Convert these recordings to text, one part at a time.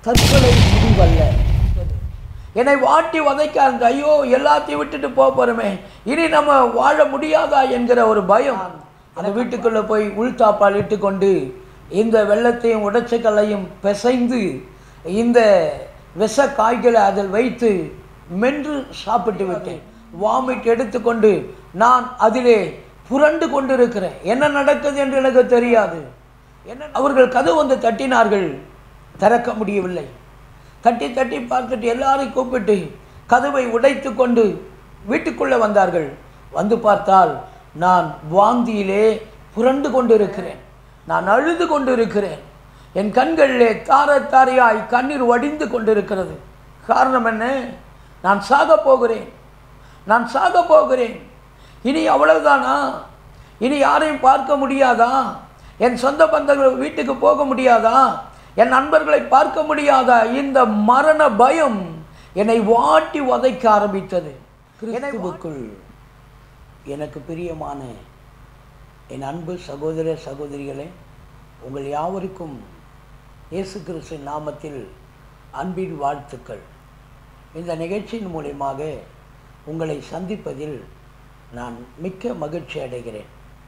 தற்கொலை முடிவல்ல என்னை வாட்டி வதைக்க அந்த ஐயோ எல்லாத்தையும் விட்டுட்டு போக போகிறோமே இனி நம்ம வாழ முடியாதா என்கிற ஒரு பயம் அந்த வீட்டுக்குள்ளே போய் உள்தாப்பால் இட்டுக்கொண்டு இந்த வெள்ளத்தையும் உடைச்சக்கல்லையும் பிசைந்து இந்த விஷ காய்களை அதில் வைத்து மென்று சாப்பிட்டு விட்டேன் வாமிட் எடுத்துக்கொண்டு நான் அதிலே புரண்டு கொண்டிருக்கிறேன் என்ன நடக்குது என்று எனக்கு தெரியாது என்ன அவர்கள் கதவு வந்து தட்டினார்கள் திறக்க முடியவில்லை தட்டி தட்டி பார்த்துட்டு எல்லாரையும் கூப்பிட்டு கதவை உடைத்து கொண்டு வீட்டுக்குள்ளே வந்தார்கள் வந்து பார்த்தால் நான் வாந்தியிலே புரண்டு கொண்டிருக்கிறேன் நான் அழுது கொண்டிருக்கிறேன் என் கண்களிலே தார தாரையாய் கண்ணீர் வடிந்து கொண்டிருக்கிறது காரணம் என்ன நான் சாக போகிறேன் நான் சாக போகிறேன் இனி அவ்வளவுதானா இனி யாரையும் பார்க்க முடியாதா என் சொந்த பந்தங்கள் வீட்டுக்கு போக முடியாதா என் நண்பர்களை பார்க்க முடியாதா இந்த மரண பயம் என்னை வாட்டி வதைக்க ஆரம்பித்தது கிறிஸ்துவுக்குள் எனக்கு பிரியமான என் அன்பு சகோதர சகோதரிகளே உங்கள் யாவருக்கும் இயேசு கிறிஸ்து நாமத்தில் அன்பின் வாழ்த்துக்கள் இந்த நிகழ்ச்சியின் மூலியமாக உங்களை சந்திப்பதில் நான் மிக்க மகிழ்ச்சி அடைகிறேன்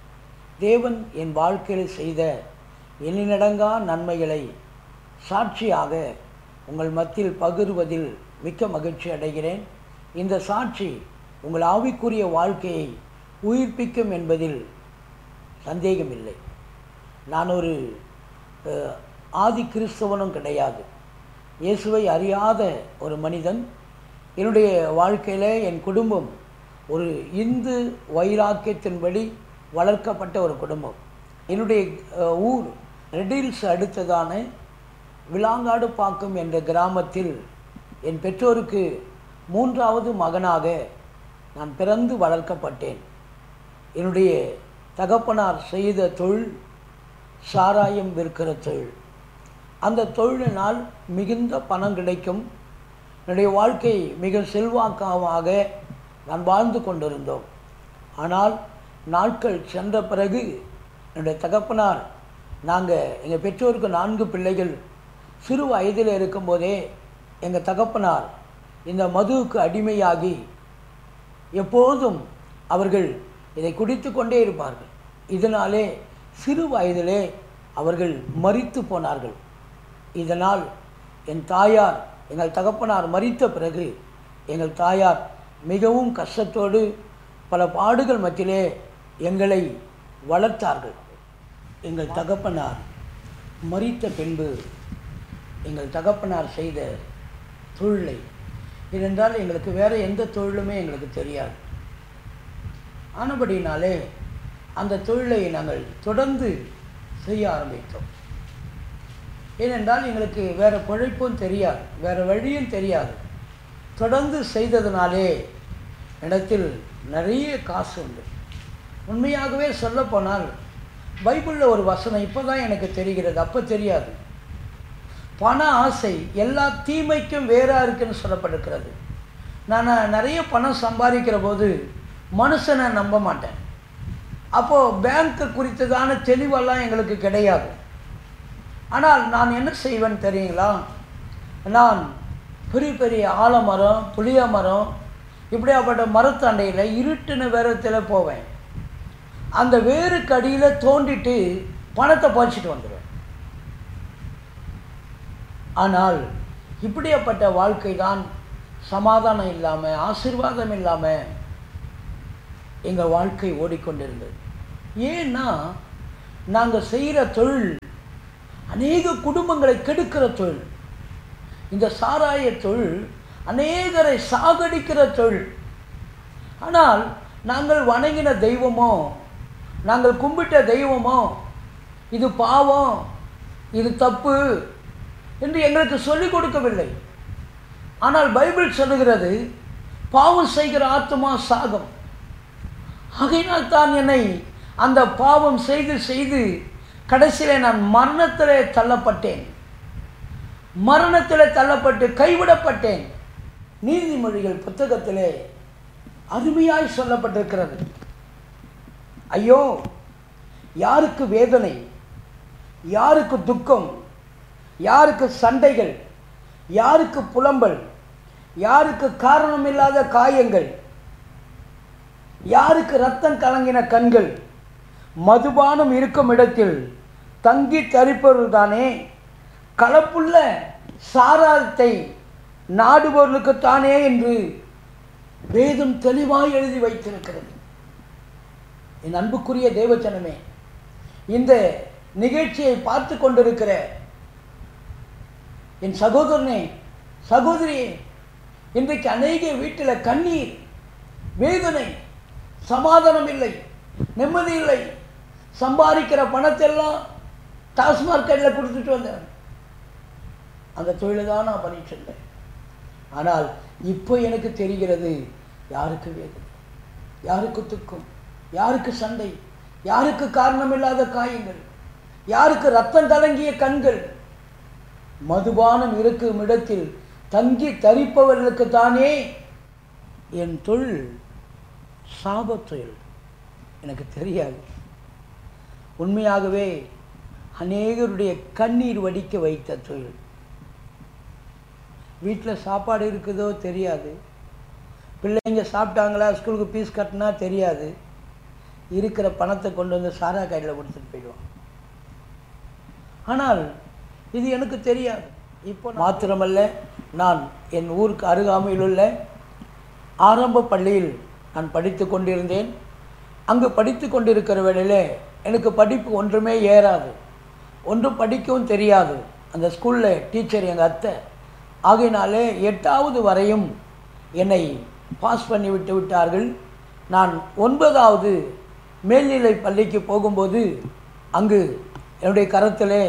தேவன் என் வாழ்க்கையில் செய்த எண்ணிலடங்கா நன்மைகளை சாட்சியாக உங்கள் மத்தியில் பகிர்வதில் மிக்க மகிழ்ச்சி அடைகிறேன் இந்த சாட்சி உங்கள் ஆவிக்குரிய வாழ்க்கையை உயிர்ப்பிக்கும் என்பதில் சந்தேகமில்லை நான் ஒரு அஹ், ஆதி கிறிஸ்தவனும் கிடையாது இயேசுவை அறியாத ஒரு மனிதன் என்னுடைய வாழ்க்கையில் என் குடும்பம் ஒரு இந்து வைராக்கியத்தின்படி வளர்க்கப்பட்ட ஒரு குடும்பம் என்னுடைய அஹ், ஊர் ரெடில்ஸ் அடுத்ததான விலாங்காடு பாக்கம் என்ற கிராமத்தில் என் பெற்றோருக்கு மூன்றாவது மகனாக நான் பிறந்து வளர்க்கப்பட்டேன் என்னுடைய தகப்பனார் செய்த தொழில் சாராயம் விற்கிற தொழில் அந்த தொழிலினால் மிகுந்த பணம் கிடைக்கும் என்னுடைய வாழ்க்கை மிக செல்வாக்காக நான் வாழ்ந்து கொண்டிருந்தோம் ஆனால் நாட்கள் சென்ற பிறகு என்னுடைய தகப்பனார் நாங்கள் எங்கள் பெற்றோருக்கு நான்கு பிள்ளைகள் சிறு வயதில் இருக்கும்போதே எங்கள் தகப்பனார் இந்த மதுவுக்கு அடிமையாகி எப்போதும் அவர்கள் இதை குடித்து கொண்டே இருப்பார்கள் இதனாலே சிறு வயதிலே அவர்கள் மரித்து போனார்கள் இதனால் என் தாயார் எங்கள் தகப்பனார் மரித்த பிறகு எங்கள் தாயார் மிகவும் கஷ்டத்தோடு பல பாடுகள் மத்தியிலே எங்களை வளர்த்தார்கள் எங்கள் தகப்பனார் மரித்த பின்பு எங்கள் தகப்பனார் செய்த தொழிலை ஏனென்றால் எங்களுக்கு வேறு எந்த தொழிலுமே எங்களுக்கு தெரியாது ஆனபடினாலே அந்த தொழிலை நாங்கள் தொடர்ந்து செய்ய ஆரம்பித்தோம் ஏனென்றால் எங்களுக்கு வேறு பிழைப்பும் தெரியாது வேறு வழியும் தெரியாது தொடர்ந்து செய்ததுனாலே இடத்தில் நிறைய காசு உண்டு உண்மையாகவே சொல்லப்போனால் பைபிளில் ஒரு வசனம் இப்போ தான் எனக்கு தெரிகிறது அப்போ தெரியாது பண ஆசை எல்லா தீமைக்கும் வேறாக இருக்குன்னு சொல்லப்பட்டிருக்கிறது நான் நிறைய பணம் சம்பாதிக்கிற போது மனுஷனை நம்ப மாட்டேன் அப்போது பேங்க்கு குறித்ததான தெளிவெல்லாம் எங்களுக்கு கிடையாது ஆனால் நான் என்ன செய்வேன் தெரியுங்களா நான் பெரிய பெரிய ஆலமரம் புளிய மரம் இப்படியாப்பட்ட மரத்தண்டையில் இருட்டுன வேரத்தில் போவேன் அந்த வேருக்கு அடியில் தோண்டிட்டு பணத்தை பறிச்சிட்டு வந்துடுவேன் ஆனால் இப்படியாப்பட்ட வாழ்க்கை தான் சமாதானம் இல்லாமல் ஆசீர்வாதம் இல்லாமல் எங்கள் வாழ்க்கை ஓடிக்கொண்டிருந்தது ஏன்னா நாங்கள் செய்கிற தொழில் அநேக குடும்பங்களை கெடுக்கிற தொழில் இந்த சாராய தொழில் அநேகரை சாகடிக்கிற தொழில் ஆனால் நாங்கள் வணங்கின தெய்வமோ நாங்கள் கும்பிட்ட தெய்வமோ இது பாவம் இது தப்பு என்று எங்களுக்கு சொல்லிக் கொடுக்கவில்லை ஆனால் பைபிள் சொல்லுகிறது பாவம் செய்கிற ஆத்மா சாகம் ஆகையினால் தான் என்னை அந்த பாவம் செய்து செய்து கடைசியில் நான் மரணத்திலே தள்ளப்பட்டேன் மரணத்திலே தள்ளப்பட்டு கைவிடப்பட்டேன் நீதிமொழிகள் புத்தகத்திலே அருமையாய் சொல்லப்பட்டிருக்கிறது ஐயோ யாருக்கு வேதனை யாருக்கு துக்கம் யாருக்கு சண்டைகள் யாருக்கு புலம்பல் யாருக்கு காரணமில்லாத காயங்கள் யாருக்கு ரத்தம் கலங்கின கண்கள் மதுபானம் இருக்கும் இடத்தில் தங்கி தரிப்பவர்கள்தானே கலப்புள்ள சாராயத்தை நாடுபவர்களுக்குத்தானே என்று வேதம் தெளிவாய் எழுதி வைத்திருக்கிறது என் அன்புக்குரிய தேவச்சனமே இந்த நிகழ்ச்சியை பார்த்து கொண்டிருக்கிற என் சகோதரனே சகோதரியே இன்றைக்கு அநேக வீட்டில் கண்ணீர் வேதனை சமாதானம் இல்லை நிம்மதி இல்லை சம்பாதிக்கிற பணத்தெல்லாம் டாஸ்மார்க்கெட்டில் கொடுத்துட்டு வந்தேன் அந்த தொழிலை தான் நான் பண்ணிட்டு இருந்தேன் ஆனால் இப்போ எனக்கு தெரிகிறது யாருக்கு வேதனை யாருக்கு துக்கம் யாருக்கு சண்டை யாருக்கு காரணமில்லாத காயங்கள் யாருக்கு ரத்தம் கலங்கிய கண்கள் மதுபானம் இருக்கும் இடத்தில் தங்கி தரிப்பவர்களுக்கு தானே என் தொழில் சாபத் தொழில் எனக்கு தெரியாது உண்மையாகவே அநேகருடைய கண்ணீர் வடிக்க வைத்த தொழில் வீட்டில் சாப்பாடு இருக்குதோ தெரியாது பிள்ளைங்க சாப்பிட்டாங்களா ஸ்கூலுக்கு ஃபீஸ் கட்டினா தெரியாது இருக்கிற பணத்தை கொண்டு வந்து சாரா கையில் கொடுத்துட்டு போயிடுவான் ஆனால் இது எனக்கு தெரியாது இப்போ மாத்திரமல்ல நான் என் ஊருக்கு அருகாமையில் உள்ள ஆரம்ப பள்ளியில் நான் படித்து கொண்டிருந்தேன் அங்கு படித்து கொண்டிருக்கிற வேளையில் எனக்கு படிப்பு ஒன்றுமே ஏறாது ஒன்றும் படிக்கவும் தெரியாது அந்த ஸ்கூலில் டீச்சர் எங்கள் அத்தை ஆகையினாலே எட்டாவது வரையும் என்னை பாஸ் பண்ணி விட்டு விட்டார்கள் நான் ஒன்பதாவது மேல்நிலை பள்ளிக்கு போகும்போது அங்கு என்னுடைய கரத்திலே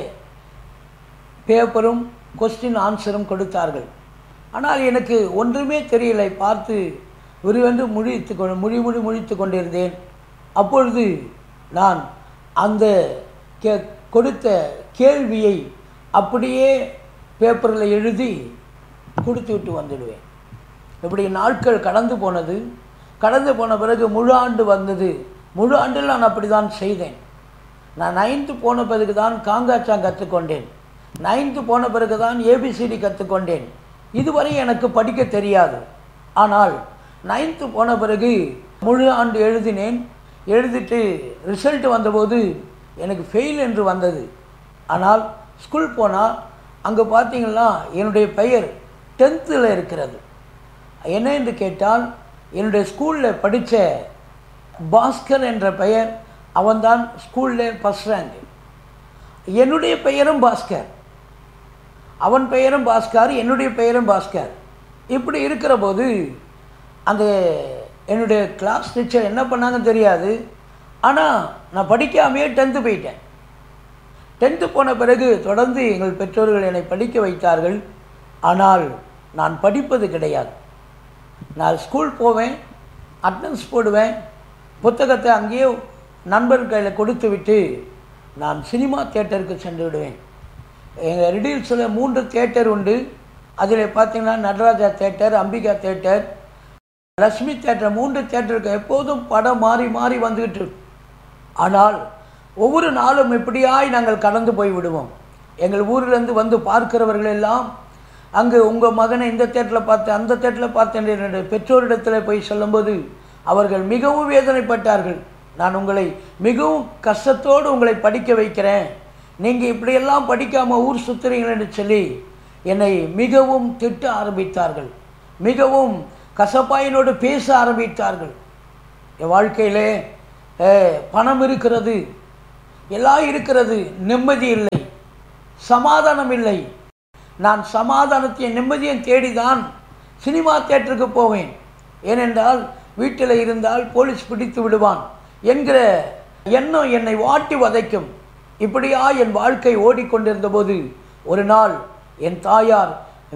பேப்பரும் கொஸ்டின் ஆன்சரும் கொடுத்தார்கள் ஆனால் எனக்கு ஒன்றுமே தெரியலை பார்த்து விரிவென்று முழித்து கொண்டு முழி முழி முழித்து கொண்டிருந்தேன் அப்பொழுது நான் அந்த கே கொடுத்த கேள்வியை அப்படியே பேப்பரில் எழுதி கொடுத்து விட்டு வந்துடுவேன் இப்படி நாட்கள் கடந்து போனது கடந்து போன பிறகு முழு ஆண்டு வந்தது முழு ஆண்டில் நான் அப்படி தான் செய்தேன் நான் நைன்த்து போன பிறகு தான் காங்காச்சாங் கற்றுக்கொண்டேன் நைன்த்து போன பிறகு தான் ஏபிசிடி கற்றுக்கொண்டேன் இதுவரை எனக்கு படிக்க தெரியாது ஆனால் நைன்த்து போன பிறகு முழு ஆண்டு எழுதினேன் எழுதிட்டு ரிசல்ட் வந்தபோது எனக்கு ஃபெயில் என்று வந்தது ஆனால் ஸ்கூல் போனால் அங்கே பார்த்தீங்கன்னா என்னுடைய பெயர் டென்த்தில் இருக்கிறது என்ன என்று கேட்டால் என்னுடைய ஸ்கூலில் படித்த பாஸ்கர் என்ற பெயர் அவன்தான் ஸ்கூலில் ஃபஸ்ட் ரேங்க் என்னுடைய பெயரும் பாஸ்கர் அவன் பெயரும் பாஸ்கர் என்னுடைய பெயரும் பாஸ்கர் இப்படி இருக்கிற போது அந்த என்னுடைய கிளாஸ் டீச்சர் என்ன பண்ணாங்கன்னு தெரியாது ஆனால் நான் படிக்காமையே டென்த்து போயிட்டேன் டென்த்து போன பிறகு தொடர்ந்து எங்கள் பெற்றோர்கள் என்னை படிக்க வைத்தார்கள் ஆனால் நான் படிப்பது கிடையாது நான் ஸ்கூல் போவேன் அட்டனன்ஸ் போடுவேன் புத்தகத்தை அங்கேயே நண்பர் கையில் கொடுத்து விட்டு நான் சினிமா தேட்டருக்கு சென்று விடுவேன் எங்கள் ரிடில்ஸில் மூன்று தேட்டர் உண்டு அதில் பார்த்தீங்கன்னா Nataraja theatre Ambika theatre Lakshmi theatre மூன்று தேட்டருக்கு எப்போதும் படம் மாறி மாறி வந்துக்கிட்டு இருக்கும் ஆனால் ஒவ்வொரு நாளும் இப்படியாய் நாங்கள் கடந்து போய் விடுவோம் எங்கள் ஊரிலிருந்து வந்து பார்க்கிறவர்கள் எல்லாம் அங்கு உங்கள் மகனை இந்த தேட்டரில் பார்த்தேன் அந்த தேட்டரில் பார்த்தேன் என்று என்னுடைய பெற்றோரிடத்தில் போய் சொல்லும்போது அவர்கள் மிகவும் வேதனைப்பட்டார்கள் நான் உங்களை மிகவும் கஷ்டத்தோடு உங்களை படிக்க வைக்கிறேன் நீங்கள் இப்படியெல்லாம் படிக்காமல் ஊர் சுற்றுறீங்கள் என்று சொல்லி என்னை மிகவும் திட்ட ஆரம்பித்தார்கள் மிகவும் கசப்பாயினோடு பேச ஆரம்பித்தார்கள் என் வாழ்க்கையிலே அஹ், பணம் இருக்கிறது எல்லாம் இருக்கிறது நிம்மதி இல்லை சமாதானம் இல்லை நான் சமாதானத்தையும் நிம்மதியும் தேடிதான் சினிமா தேட்டருக்கு போவேன் ஏனென்றால் வீட்டில் இருந்தால் போலீஸ் பிடித்து விடுவான் என்கிற எண்ணம் என்னை வாட்டி வதைக்கும் இப்படியா என் வாழ்க்கை ஓடிக்கொண்டிருந்த போது ஒரு நாள் என் தாயார்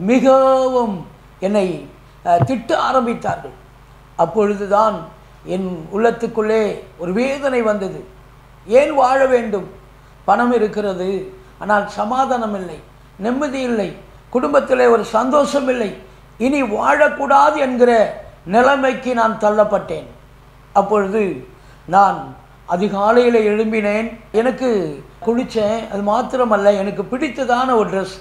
மிகவும் என்னை அஹ், திட்ட ஆரம்பித்தார்கள் அப்பொழுதுதான் என் உள்ளத்துக்குள்ளே ஒரு வேதனை வந்தது ஏன் வாழ வேண்டும் பணம் இருக்கிறது ஆனால் சமாதானம் இல்லை நிம்மதி இல்லை குடும்பத்திலே ஒரு சந்தோஷம் இல்லை இனி வாழக்கூடாது என்கிற நிலைமைக்கு நான் தள்ளப்பட்டேன் அப்பொழுது நான் அதிகாலையில் எழும்பினேன் எனக்கு குளித்தேன் அது மாத்திரமல்ல எனக்கு பிடித்ததான ஒரு ட்ரெஸ்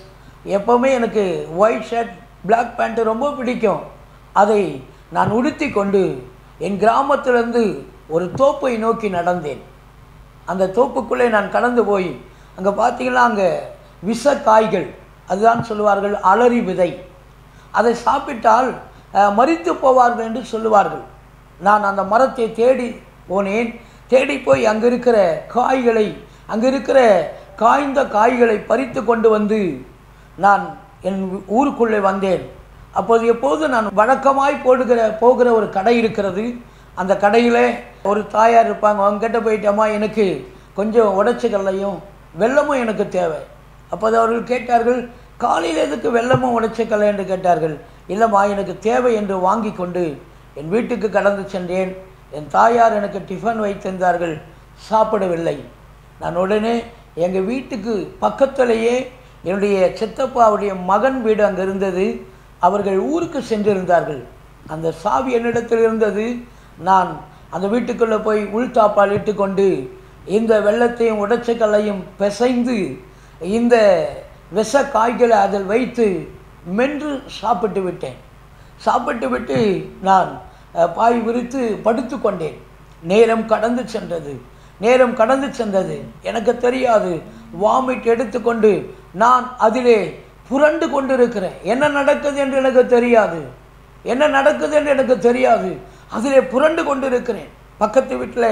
எப்போவுமே எனக்கு ஒயிட் ஷர்ட் பிளாக் பேண்ட்டு ரொம்ப பிடிக்கும் அதை நான் உடுத்தி கொண்டு என் கிராமத்திலிருந்து ஒரு தோப்பை நோக்கி நடந்தேன் அந்த தோப்புக்குள்ளே நான் கடந்து போய் அங்கே பார்த்தீங்கன்னா அங்கே விஷ காய்கள் அதுதான் சொல்லுவார்கள் அலறி விதை அதை சாப்பிட்டால் அஹ், மரித்து போவார்கள் என்று சொல்லுவார்கள் நான் அந்த மரத்தை தேடி போனேன் தேடி போய் அங்கே இருக்கிற காய்களை அங்கே இருக்கிற காய்ந்த காய்களை பறித்து கொண்டு வந்து நான் என் ஊருக்குள்ளே வந்தேன் அப்போது எப்போது நான் வழக்கமாய் போடுகிற போகிற ஒரு கடை இருக்கிறது அந்த கடையில் ஒரு தாயார் இருப்பாங்க அவங்க கிட்ட போயிட்டம்மா எனக்கு கொஞ்சம் உடச்சிக்கல்லையும் வெல்லமும் எனக்கு தேவை அப்போது அவர்கள் கேட்டார்கள் காலையில் எதுக்கு வெல்லமும் உடைச்சக்கல்லை என்று கேட்டார்கள் இல்லைம்மா எனக்கு தேவை என்று வாங்கி கொண்டு என் வீட்டுக்கு கடந்து சென்றேன் என் தாயார் எனக்கு டிஃபன் வைத்திருந்தார்கள் சாப்பிடவில்லை நான் உடனே எங்கள் வீட்டுக்கு பக்கத்திலேயே என்னுடைய சித்தப்பாவுடைய மகன் வீடு அங்கே இருந்தது அவர்கள் ஊருக்கு சென்றிருந்தார்கள் அந்த சாவி என்னிடத்தில் இருந்தது நான் அந்த வீட்டுக்குள்ளே போய் உள்தாப்பால் இட்டுக்கொண்டு இந்த வெள்ளத்தையும் உடைச்சக்கல்லையும் பிசைந்து இந்த விஷ காய்களை அதில் வைத்து மென்று சாப்பிட்டு விட்டேன் சாப்பிட்டு விட்டு நான் அஹ், பாய் விரித்து படுத்து கொண்டேன் நேரம் கடந்து சென்றது நேரம் கடந்து சென்றது எனக்கு தெரியாது வாமிட் எடுத்துக்கொண்டு நான் அதிலே புரண்டு கொண்டிருக்கிறேன் என்ன நடக்குது என்று எனக்கு தெரியாது என்ன நடக்குது என்று எனக்கு தெரியாது அதிலே புரண்டு கொண்டிருக்கிறேன் பக்கத்து வீட்டில்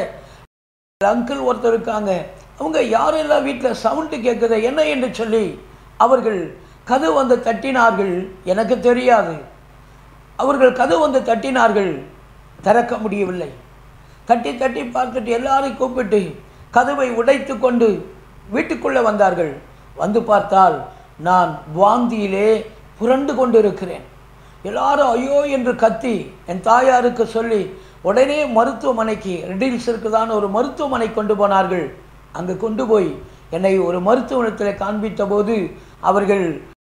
அங்கிள் ஒருத்தர் இருக்காங்க அவங்க யாரெல்லாம் வீட்டில் சவுண்டு கேட்குது என்ன என்று சொல்லி அவர்கள் கதவு வந்து தட்டினார்கள் எனக்கு தெரியாது அவர்கள் கதவு வந்து தட்டினார்கள் திறக்க முடியவில்லை தட்டி தட்டி பார்த்துட்டு எல்லாரையும் கூப்பிட்டு கதவை உடைத்து கொண்டு வீட்டுக்குள்ளே வந்தார்கள் வந்து பார்த்தால் நான் வாந்தியிலே புரண்டு கொண்டிருக்கிறேன் எல்லாரும் ஐயோ என்று கத்தி என் தாயாருக்கு சொல்லி உடனே மருத்துவமனைக்கு ரெடில்ஸிற்கு தான் ஒரு மருத்துவமனை கொண்டு போனார்கள் அங்கு கொண்டு போய் என்னை ஒரு மருத்துவமனத்தில் காண்பித்த போது அவர்கள்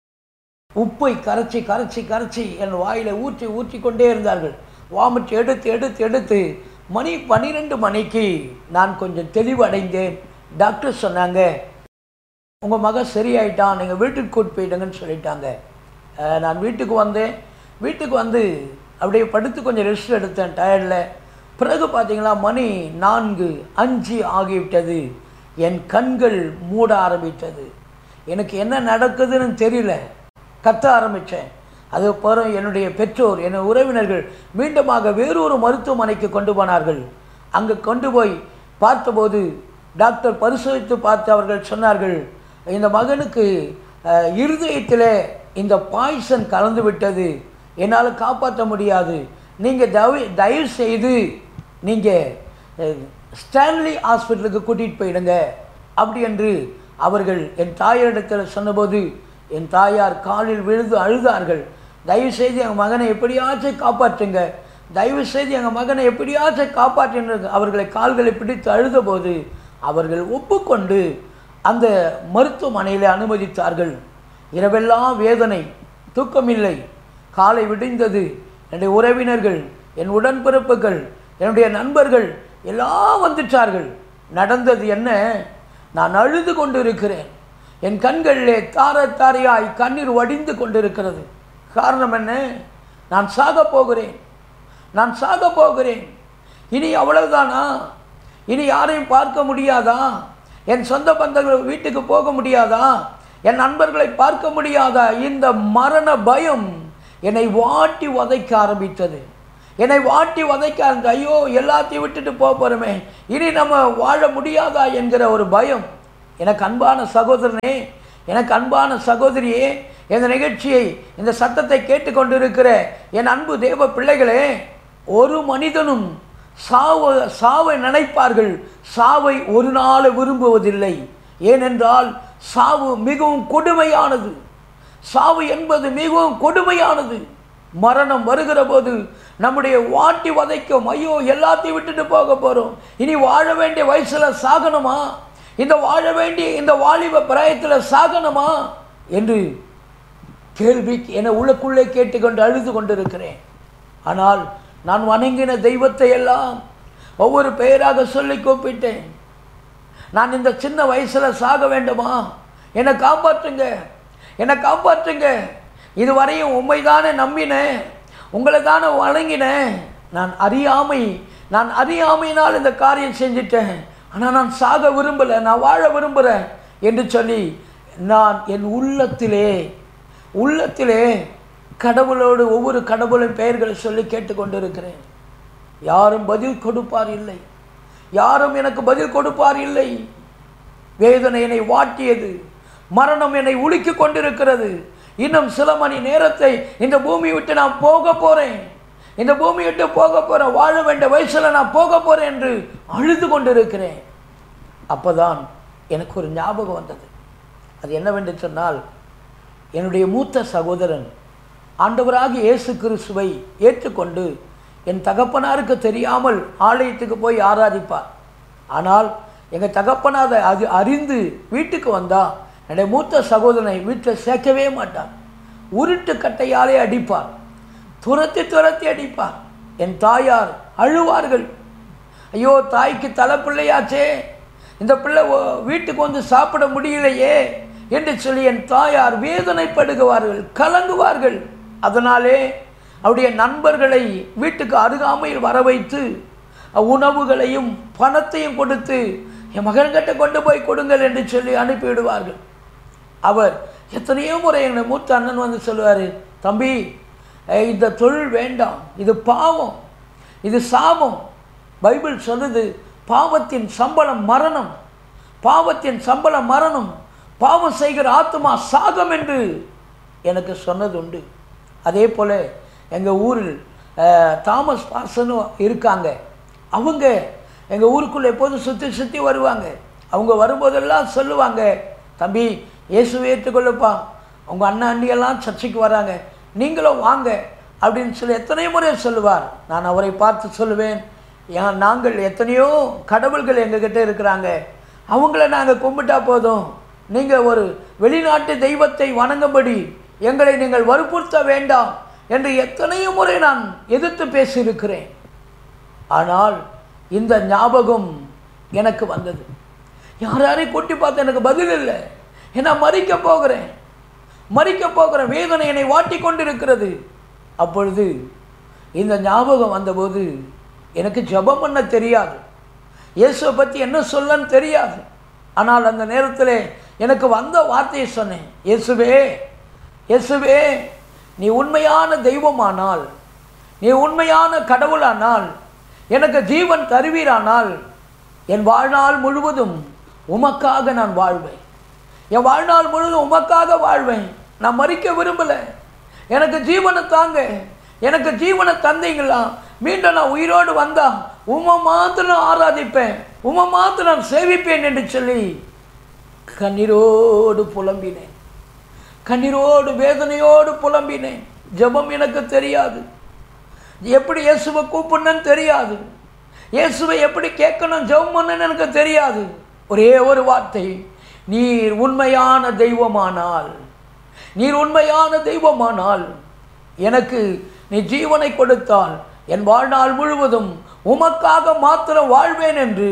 உப்பை கரைச்சி கரைச்சி கரைச்சி என் வாயில் ஊற்றி ஊற்றி கொண்டே இருந்தார்கள் வாமிட்டு எடுத்து எடுத்து எடுத்து மணி பன்னிரெண்டு மணிக்கு நான் கொஞ்சம் தெளிவடைந்தேன் டாக்டர் சொன்னாங்க உங்கள் மகன் சரியாயிட்டான் நீங்கள் வீட்டுக்கு கூட்டு போயிட்டங்கன்னு சொல்லிட்டாங்க அஹ் நான் வீட்டுக்கு வந்தேன் வீட்டுக்கு வந்து அப்படியே படுத்து கொஞ்சம் ரெஸ்ட் எடுத்தேன் டயர்டில் பிறகு பார்த்தீங்களா மணி நான்கு அஞ்சு ஆகிவிட்டது என் கண்கள் மூட ஆரம்பித்தது எனக்கு என்ன நடக்குதுன்னு தெரியல கத்த ஆரம்பித்தேன் அதுக்கப்புறம் என்னுடைய பெற்றோர் என் உறவினர்கள் மீண்டுமாக வேறொரு மருத்துவமனைக்கு கொண்டு போனார்கள் அங்கு கொண்டு போய் பார்த்தபோது டாக்டர் பரிசோதித்து பார்த்து அவர்கள் சொன்னார்கள் இந்த மகனுக்கு அஹ், இருதயத்திலே இந்த பாய்சன் கலந்து விட்டது என்னால் காப்பாற்ற முடியாது நீங்கள் தயவு தயவு செய்து நீங்கள் ஸ்டான்லி ஹாஸ்பிட்டலுக்கு கூட்டிகிட்டு போயிடுங்க அப்படி என்று அவர்கள் என் தாயாரிடத்தில் சொன்னபோது என் தாயார் காலில் விழுந்து அழுதார்கள் தயவு செய்து எங்கள் மகனை எப்படியாச்சும் காப்பாற்றுங்க தயவு செய்து எங்கள் மகனை எப்படியாச்சும் காப்பாற்றுங்க அவர்களை கால்களை பிடித்து அழுதபோது அவர்கள் ஒப்புக்கொண்டு அந்த மருத்துவமனையில் அனுமதித்தார்கள் இரவெல்லாம் வேதனை தூக்கமில்லை காலை விடிந்தது என்னுடைய உறவினர்கள் என் உடன்பிறப்புகள் என்னுடைய நண்பர்கள் எல்லாம் வந்துட்டார்கள் நடந்தது என்ன நான் அழுது கொண்டிருக்கிறேன் என் கண்களிலே தார தாரையாய் கண்ணீர் வடிந்து கொண்டிருக்கிறது காரணம் என்ன நான் சாக போகிறேன் நான் சாக போகிறேன் இனி அவ்வளவுதானா இனி யாரையும் பார்க்க முடியாதா என் சொந்த பந்தங்கள் வீட்டுக்கு போக முடியாதா என் நண்பர்களை பார்க்க முடியாதா இந்த மரண பயம் என்னை வாட்டி வதைக்க ஆரம்பித்தது என்னை வாட்டி வதைக்க அந்த ஐயோ எல்லாத்தையும் விட்டுட்டு போக போகிறோமே இனி நம்ம வாழ முடியாதா என்கிற ஒரு பயம் எனக்கு அன்பான சகோதரனே எனக்கு அன்பான சகோதரியே இந்த நிகழ்ச்சியை இந்த சத்தத்தை கேட்டுக்கொண்டிருக்கிற என் அன்பு தேவ பிள்ளைகளே ஒரு மனிதனும் சாவ சாவை நினைப்பார்கள் சாவை ஒரு நாள் விரும்புவதில்லை ஏனென்றால் சாவு மிகவும் கொடுமையானது சாவு என்பது மிகவும் கொடுமையானது மரணம் வருகிற போது நம்முடைய வாட்டி வதைக்கும் ஐயோ எல்லாத்தையும் விட்டுட்டு போக போகிறோம் இனி வாழ வேண்டிய வயசில் சாகணுமா இந்த வாழ வேண்டிய இந்த வாலிப பிராயத்தில் சாகணுமா என்று கேள்வி என உள்ளுக்குள்ளே கேட்டுக்கொண்டு அழுது கொண்டிருக்கிறேன் ஆனால் நான் வணங்கின தெய்வத்தை எல்லாம் ஒவ்வொரு பெயராக சொல்லி கூப்பிட்டேன் நான் இந்த சின்ன வயசில் சாக வேண்டுமா என்னை காப்பாற்றுங்க என்னை காப்பாற்றுங்க இதுவரையும் உண்மை தானே நம்பினேன் உங்களை தானே வழங்கினேன் நான் அறியாமை நான் அறியாமையினால் இந்த காரியம் செஞ்சிட்டேன் ஆனால் நான் சாக விரும்பலை நான் வாழ விரும்புகிறேன் என்று சொல்லி நான் என் உள்ளத்திலே உள்ளத்திலே கடவுளோடு ஒவ்வொரு கடவுளின் பெயர்களை சொல்லி கேட்டுக்கொண்டிருக்கிறேன் யாரும் பதில் கொடுப்பார் இல்லை யாரும் எனக்கு பதில் கொடுப்பார் இல்லை வேதனை என்னை வாட்டியது மரணம் என்னை உலுக்கி கொண்டிருக்கிறது இன்னும் சில மணி நேரத்தை இந்த பூமி விட்டு நான் போக போறேன் இந்த பூமி விட்டு போக போறேன் வாழ வேண்டிய வயசுல நான் போக போறேன் என்று அழுது கொண்டிருக்கிறேன் அப்பதான் எனக்கு ஒரு ஞாபகம் வந்தது அது என்னவென்று சொன்னால் என்னுடைய மூத்த சகோதரன் ஆண்டவராகிய இயேசு கிறிஸ்துவை ஏற்றுக்கொண்டு என் தகப்பனாருக்கு தெரியாமல் ஆலயத்துக்கு போய் ஆராதிப்பார் ஆனால் எங்கள் தகப்பனார் அதை அது அறிந்து வீட்டுக்கு வந்தால் என்னுடைய மூத்த சகோதரனை வீட்டில் சேர்க்கவே மாட்டார் உருட்டு கட்டையாலே அடிப்பார் துரத்தி துரத்தி அடிப்பார் என் தாயார் அழுவார்கள் ஐயோ தாய்க்கு தலை பிள்ளையாச்சே இந்த பிள்ளை ஓ- வீட்டுக்கு வந்து சாப்பிட முடியலையே என்று சொல்லி என் தாயார் வேதனைப்படுகுவார்கள் கலங்குவார்கள் அதனாலே அவருடைய நண்பர்களை வீட்டுக்கு அருகாமையில் வர வைத்து உணவுகளையும் பணத்தையும் கொடுத்து என் மகன்கிட்ட கொண்டு போய் கொடுங்கள் என்று சொல்லி அனுப்பிவிடுவார்கள் அவர் எத்தனையோ முறை எங்கள் மூத்த அண்ணன் வந்து சொல்லுவார் தம்பி ஏய், இந்த தொழில் வேண்டாம் இது பாவம் இது சாபம் பைபிள் சொல்லுது பாவத்தின் சம்பளம் மரணம் பாவத்தின் சம்பளம் மரணம் பாவம் செய்கிற ஆத்மா சாகம் என்று எனக்கு சொன்னது உண்டு அதே போல் எங்கள் ஊரில் அஹ், தாமஸ் பாசனும் இருக்காங்க அவங்க எங்கள் ஊருக்குள்ளே எப்போதும் சுற்றி சுற்றி வருவாங்க அவங்க வரும்போதெல்லாம் சொல்லுவாங்க தம்பி இயேசுவை ஏற்றுக்கொள்ளுப்பா உங்கள் அண்ணன் அண்ணியெல்லாம் சர்ச்சைக்கு வராங்க நீங்களும் வாங்க அப்படின்னு சொல்லி எத்தனை முறை சொல்லுவார் நான் அவரை பார்த்து சொல்லுவேன் ஏன் நாங்கள் எத்தனையோ கடவுள்கள் எங்ககிட்ட இருக்கிறாங்க அவங்கள நாங்கள் கும்பிட்டா போதும் நீங்கள் ஒரு வெளிநாட்டு தெய்வத்தை வணங்கும்படி எங்களை நீங்கள் வற்புறுத்த வேண்டாம் என்று எத்தனையோ முறை நான் எதிர்த்து பேசியிருக்கிறேன் ஆனால் இந்த ஞாபகம் எனக்கு வந்தது யார் யாரையும் கூட்டி பார்த்து எனக்கு பதில் இல்லை ஏன்னா மறிக்க போகிறேன் மறிக்க போகிறேன் வேதனை என்னை வாட்டி கொண்டிருக்கிறது அப்பொழுது இந்த ஞாபகம் வந்தபோது எனக்கு ஜெபம் பண்ண தெரியாது இயேசுவை பற்றி என்ன சொல்லன்னு தெரியாது ஆனால் அந்த நேரத்தில் எனக்கு வந்த வார்த்தையை சொன்னேன் இயேசுவே இயேசுவே நீ உண்மையான தெய்வமானால் நீ உண்மையான கடவுளானால் எனக்கு ஜீவன் தருவீரானால் என் வாழ்நாள் முழுவதும் உமக்காக நான் வாழ்வேன் என் வாழ்நாள் முழுவதும் உமக்காக வாழ்வேன் நான் மறிக்க விரும்பலை எனக்கு ஜீவனை தாங்க எனக்கு ஜீவனை தந்தீங்களா மீண்டும் நான் உயிரோடு வந்தா உமை மாத்திரம் ஆராதிப்பேன் உமை மாத்திரம் நான் சேவிப்பேன் என்று சொல்லி கண்ணீரோடு புலம்பினேன் கண்ணீரோடு வேதனையோடு புலம்பினேன் ஜெபம் எனக்கு தெரியாது எப்படி இயேசுவை கூப்பிடணும்னு தெரியாது இயேசுவை எப்படி கேட்கணும் ஜெபம் பண்ணணும்னு எனக்கு தெரியாது ஒரே ஒரு வார்த்தை நீர் உண்மையான தெய்வமானால் நீர் உண்மையான தெய்வமானால் எனக்கு நீ ஜீவனை கொடுத்தால் என் வாழ்நாள் முழுவதும் உமக்காக மாத்திரம் வாழ்வேன் என்று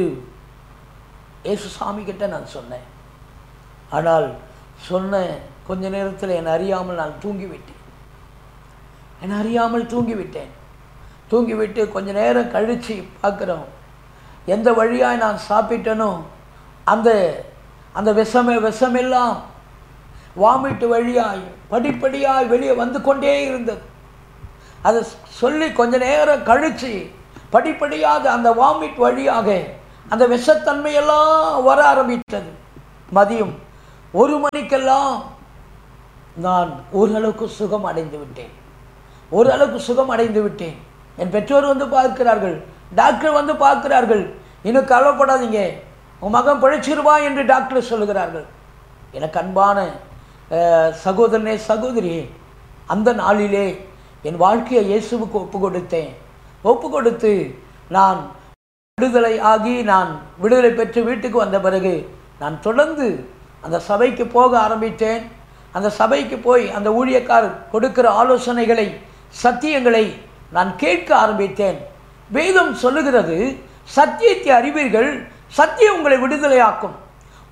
இயேசு சாமி கிட்ட நான் சொன்னேன் ஆனால் சொன்ன கொஞ்ச நேரத்தில் என்னை அறியாமல் நான் தூங்கிவிட்டேன் என்னை அறியாமல் தூங்கிவிட்டேன் தூங்கிவிட்டு கொஞ்ச நேரம் கழித்து பார்க்குறோம் எந்த வழியாய் நான் சாப்பிட்டேனோ அந்த அந்த விஷமே விஷமெல்லாம் வாமிட்டு வழியாய் படிப்படியாய் வெளியே வந்து கொண்டே இருந்தது அதை சொல்லி கொஞ்ச நேரம் கழித்து படிப்படியாக அந்த வாமிட் வழியாக அந்த விஷத்தன்மையெல்லாம் வர ஆரம்பித்தது மதியம் ஒரு மணிக்கெல்லாம் நான் ஓரளவுக்கு சுகம் அடைந்து விட்டேன் ஓரளவுக்கு சுகம் அடைந்து விட்டேன் என் பெற்றோர் வந்து பார்க்கிறார்கள் டாக்டர் வந்து பார்க்கிறார்கள் இன்னும் கவலைப்படாதீங்க உன் மகன் பிழைச்சிருவா என்று டாக்டர் சொல்லுகிறார்கள் எனக்கு அன்பான அஹ், சகோதரனே சகோதரியே அந்த நாளிலே என் வாழ்க்கையை இயேசுவுக்கு ஒப்பு கொடுத்தேன் ஒப்பு கொடுத்து நான் விடுதலை ஆகி நான் விடுதலை பெற்று வீட்டுக்கு வந்த பிறகு நான் தொடர்ந்து அந்த சபைக்கு போக ஆரம்பித்தேன் அந்த சபைக்கு போய் அந்த ஊழியக்காரர் கொடுக்கிற ஆலோசனைகளை சத்தியங்களை நான் கேட்க ஆரம்பித்தேன் வேதம் சொல்லுகிறது சத்தியத்தை அறிவீர்கள் சத்தியம் உங்களை விடுதலையாக்கும்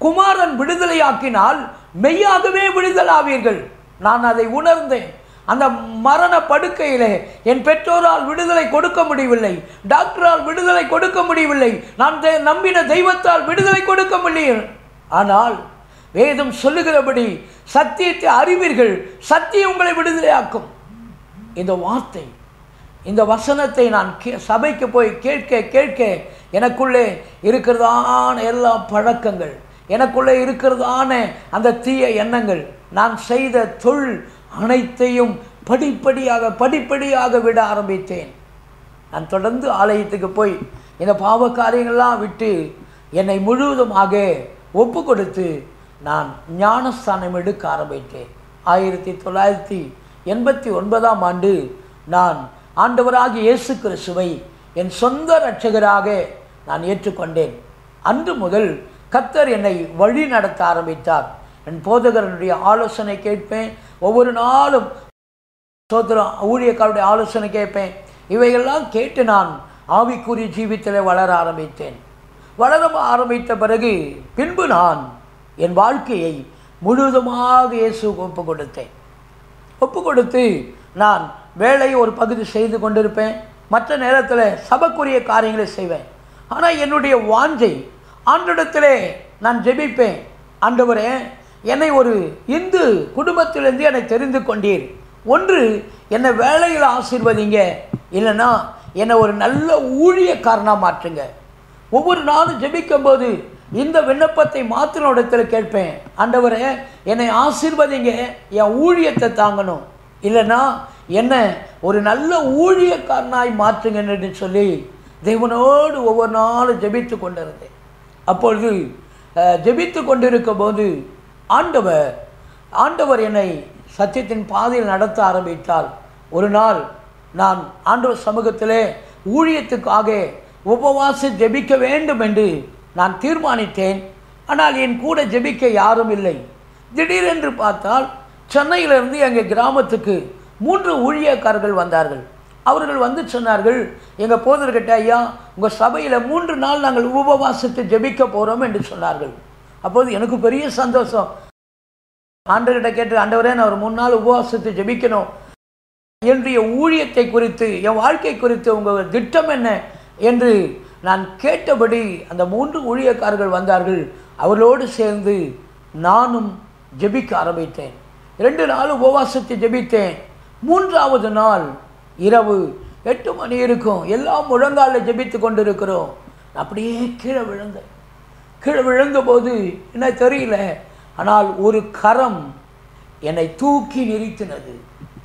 குமாரன் விடுதலையாக்கினால் மெய்யாகவே விடுதலாவீர்கள் நான் அதை உணர்ந்தேன் அந்த மரண படுக்கையிலே என் பெற்றோரால் விடுதலை கொடுக்க முடியவில்லை டாக்டரால் விடுதலை கொடுக்க முடியவில்லை நான் தெ- நம்பின தெய்வத்தால் விடுதலை கொடுக்க முடியும் ஆனால் வேதம் சொல்லுகிறபடி சத்தியத்தை அறிவீர்கள் சத்தியம் உங்களை விடுதலையாக்கும் இந்த வார்த்தை இந்த வசனத்தை நான் கே சபைக்கு போய் கேட்க கேட்க எனக்குள்ளே இருக்கிறதான எல்லா பழக்கங்கள் எனக்குள்ளே இருக்கிறதான அந்த தீய எண்ணங்கள் நான் செய்த தொழில் அனைத்தையும் படிப்படியாக படிப்படியாக விட ஆரம்பித்தேன் நான் தொடர்ந்து ஆலயத்துக்கு போய் இந்த பாவ காரியங்கள்லாம் விட்டு என்னை முழுவதுமாக ஒப்பு கொடுத்து நான் ஞானஸ்தானம் எடுக்க ஆரம்பித்தேன் ஆயிரத்தி தொள்ளாயிரத்தி எண்பத்தி ஒன்பதாம் ஆண்டு நான் ஆண்டவராகிய இயேசு கிறிஸ்துவை என் சொந்த இரட்சகராக நான் ஏற்றுக்கொண்டேன் அன்று முதல் கர்த்தர் என்னை வழி நடத்த ஆரம்பித்தார் என் போதகரனுடைய ஆலோசனை கேட்பேன் ஒவ்வொரு நாளும் சோத்திரம் ஊழியக்காருடைய ஆலோசனை கேட்பேன் இவையெல்லாம் கேட்டு நான் ஆவிக்குரிய ஜீவித்தில் வளர ஆரம்பித்தேன் வளர ஆரம்பித்த பிறகு பின்பு நான் என் வாழ்க்கையை முழுவதுமாக இயேசுவுக்கு ஒப்பு கொடுத்தேன் ஒப்பு கொடுத்து நான் வேலையை ஒரு பகுதி செய்து கொண்டிருப்பேன் மற்ற நேரத்தில் சபக்குரிய காரியங்களை செய்வேன் ஆனால் என்னுடைய வாஞ்சை ஆண்டிடத்திலே நான் ஜெபிப்பேன் ஆண்டவரே என்னை ஒரு இந்து குடும்பத்திலிருந்து என்னை தெரிந்து கொண்டீர் ஒன்று என்னை வேலையில் ஆசீர்வதிங்க இல்லைன்னா என்னை ஒரு நல்ல ஊழியக்காரனாக மாற்றுங்க ஒவ்வொரு நாளும் ஜெபிக்கும் போது இந்த விண்ணப்பத்தை மாத்திர இடத்துல கேட்பேன் ஆண்டவரே என்னை ஆசீர்வதிங்க என் ஊழியத்தை தாங்கணும் இல்லைன்னா என்ன ஒரு நல்ல ஊழியக்காரனாய் மாற்றுங்க என்று சொல்லி தேவனோடு ஒவ்வொரு நாளும் ஜெபித்து கொண்டிருந்தேன் அப்பொழுது அஹ், ஜெபித்து கொண்டிருக்கும் போது ஆண்டவர் ஆண்டவர் என்னை சத்தியத்தின் பாதையில் நடத்த ஆரம்பித்தால் ஒரு நாள் நான் ஆண்டவர் சமூகத்திலே ஊழியத்துக்காக உபவாசி ஜெபிக்க வேண்டும் என்று நான் தீர்மானித்தேன் ஆனால் என் கூட ஜெபிக்க யாரும் இல்லை திடீரென்று பார்த்தால் சென்னையிலிருந்து எங்கள் கிராமத்துக்கு மூன்று ஊழியக்காரர்கள் வந்தார்கள் அவர்கள் வந்து சொன்னார்கள் எங்கள் போதர்கிட்ட ஐயா உங்கள் சபையில் மூன்று நாள் நாங்கள் உபவாசத்தை ஜெபிக்க போகிறோம் என்று சொன்னார்கள் அப்போது எனக்கு பெரிய சந்தோஷம் ஆண்டவர்கிட்ட கேட்டு ஆண்டவரே நான் ஒரு மூணு நாள் உபவாசத்தை ஜெபிக்கணும் என்னுடைய ஊழியத்தை குறித்து என் வாழ்க்கை குறித்து உங்கள் திட்டம் என்ன என்று நான் கேட்டபடி அந்த மூன்று ஊழியக்காரர்கள் வந்தார்கள் அவர்களோடு சேர்ந்து நானும் ஜெபிக்க ஆரம்பித்தேன் ரெண்டு நாள் உபவாசத்தை ஜெபித்தேன் மூன்றாவது நாள் இரவு எட்டு மணி இருக்கும் எல்லாம் முழங்காலில் ஜெபித்து கொண்டிருக்கிறோம் நான் அப்படியே கீழே விழுந்தேன் கீழே விழுந்தபோது என்ன தெரியல ஆனால் ஒரு கரம் என்னை தூக்கி நிறுத்தினது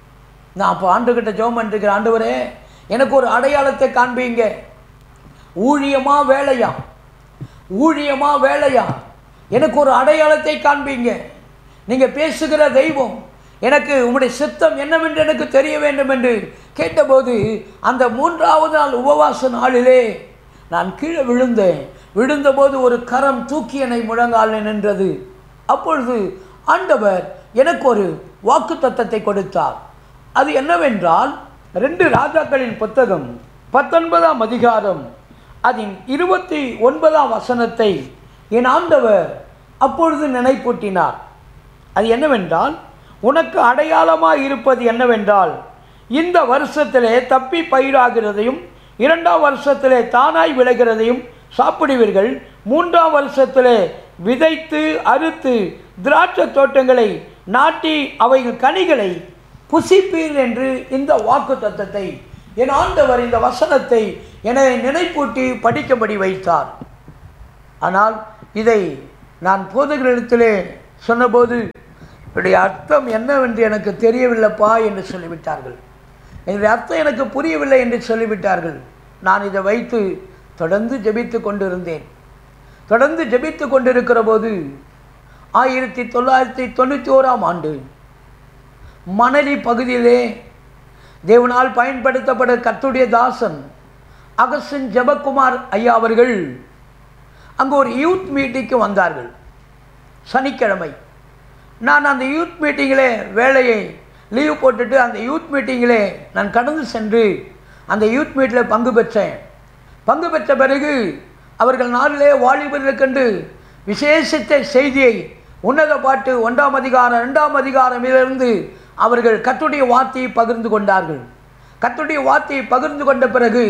நான் அப்போ ஆண்டுகிட்ட ஜெபம் பண்ணிருக்கிறேன் ஆண்டவரே எனக்கு ஒரு அடையாளத்தை காண்பீங்க ஊழியமா வேலையா ஊழியமா வேலையா எனக்கு ஒரு அடையாளத்தை காண்பீங்க நீங்கள் பேசுகிற தெய்வம் எனக்கு உங்களுடைய சித்தம் என்னவென்று எனக்கு தெரிய வேண்டும் என்று கேட்டபோது அந்த மூன்றாவது நாள் உபவாச நாளிலே நான் கீழே விழுந்தேன் விழுந்தபோது ஒரு கரம் தூக்கி என்னை முழங்காலில் நின்றது அப்பொழுது ஆண்டவர் எனக்கு ஒரு வாக்கு தத்தத்தை கொடுத்தார் அது என்னவென்றால் ரெண்டு ராஜாக்களின் புத்தகம் பத்தொன்பதாம் அதிகாரம் அதன் இருபத்தி ஒன்பதாம் வசனத்தை என் ஆண்டவர் அப்பொழுது நினைப்பூட்டினார் அது என்னவென்றால் உனக்கு அடையாளமாக இருப்பது என்னவென்றால் இந்த வருஷத்திலே தப்பி பயிராகிறதையும் இரண்டாம் வருஷத்திலே தானாய் விளைகிறதையும் சாப்பிடுவீர்கள் மூன்றாம் வருஷத்திலே விதைத்து அறுத்து திராட்சை தோட்டங்களை நாட்டி அவைகள் கனிகளை புசிப்பீர் என்று இந்த வாக்கு தத்தத்தை என் ஆண்டவர் இந்த வசனத்தை என்னை நினைப்பூட்டி படிக்கும்படி வைத்தார் ஆனால் இதை நான் போதகர்களிடத்திலே சொன்னபோது இதனுடைய அர்த்தம் என்னவென்று எனக்கு தெரியவில்லைப்பா என்று சொல்லிவிட்டார்கள் இதனுடைய அர்த்தம் எனக்கு புரியவில்லை என்று சொல்லிவிட்டார்கள் நான் இதை வைத்து தொடர்ந்து ஜெபித்து கொண்டிருந்தேன் தொடர்ந்து ஜெபித்து கொண்டிருக்கிற போது ஆயிரத்தி தொள்ளாயிரத்தி தொண்ணூற்றி ஓராம் ஆண்டு மணலி பகுதியிலே தேவனால் பயன்படுத்தப்பட கத்துடைய தாசன் அகஸ்டின் ஜெபக்குமார் ஐயா அவர்கள் அங்கே ஒரு யூத் மீட்டிங்க்கு வந்தார்கள் சனிக்கிழமை நான் அந்த யூத் மீட்டிங்கிலே வேலையை லீவ் போட்டுட்டு அந்த யூத் மீட்டிங்கிலே நான் கடந்து சென்று அந்த யூத் மீட்டில் பங்கு பெற்றேன் பங்கு பெற்ற பிறகு அவர்கள் நாளிலே வாலிபர்களுக்கென்று விசேஷித்த செய்தியை உன்னத பாட்டு ஒன்றாம் அதிகாரம் ரெண்டாம் அதிகாரமிலிருந்து அவர்கள் கத்துடைய வார்த்தையை பகிர்ந்து கொண்டார்கள் கத்துடைய வார்த்தையை பகிர்ந்து கொண்ட பிறகு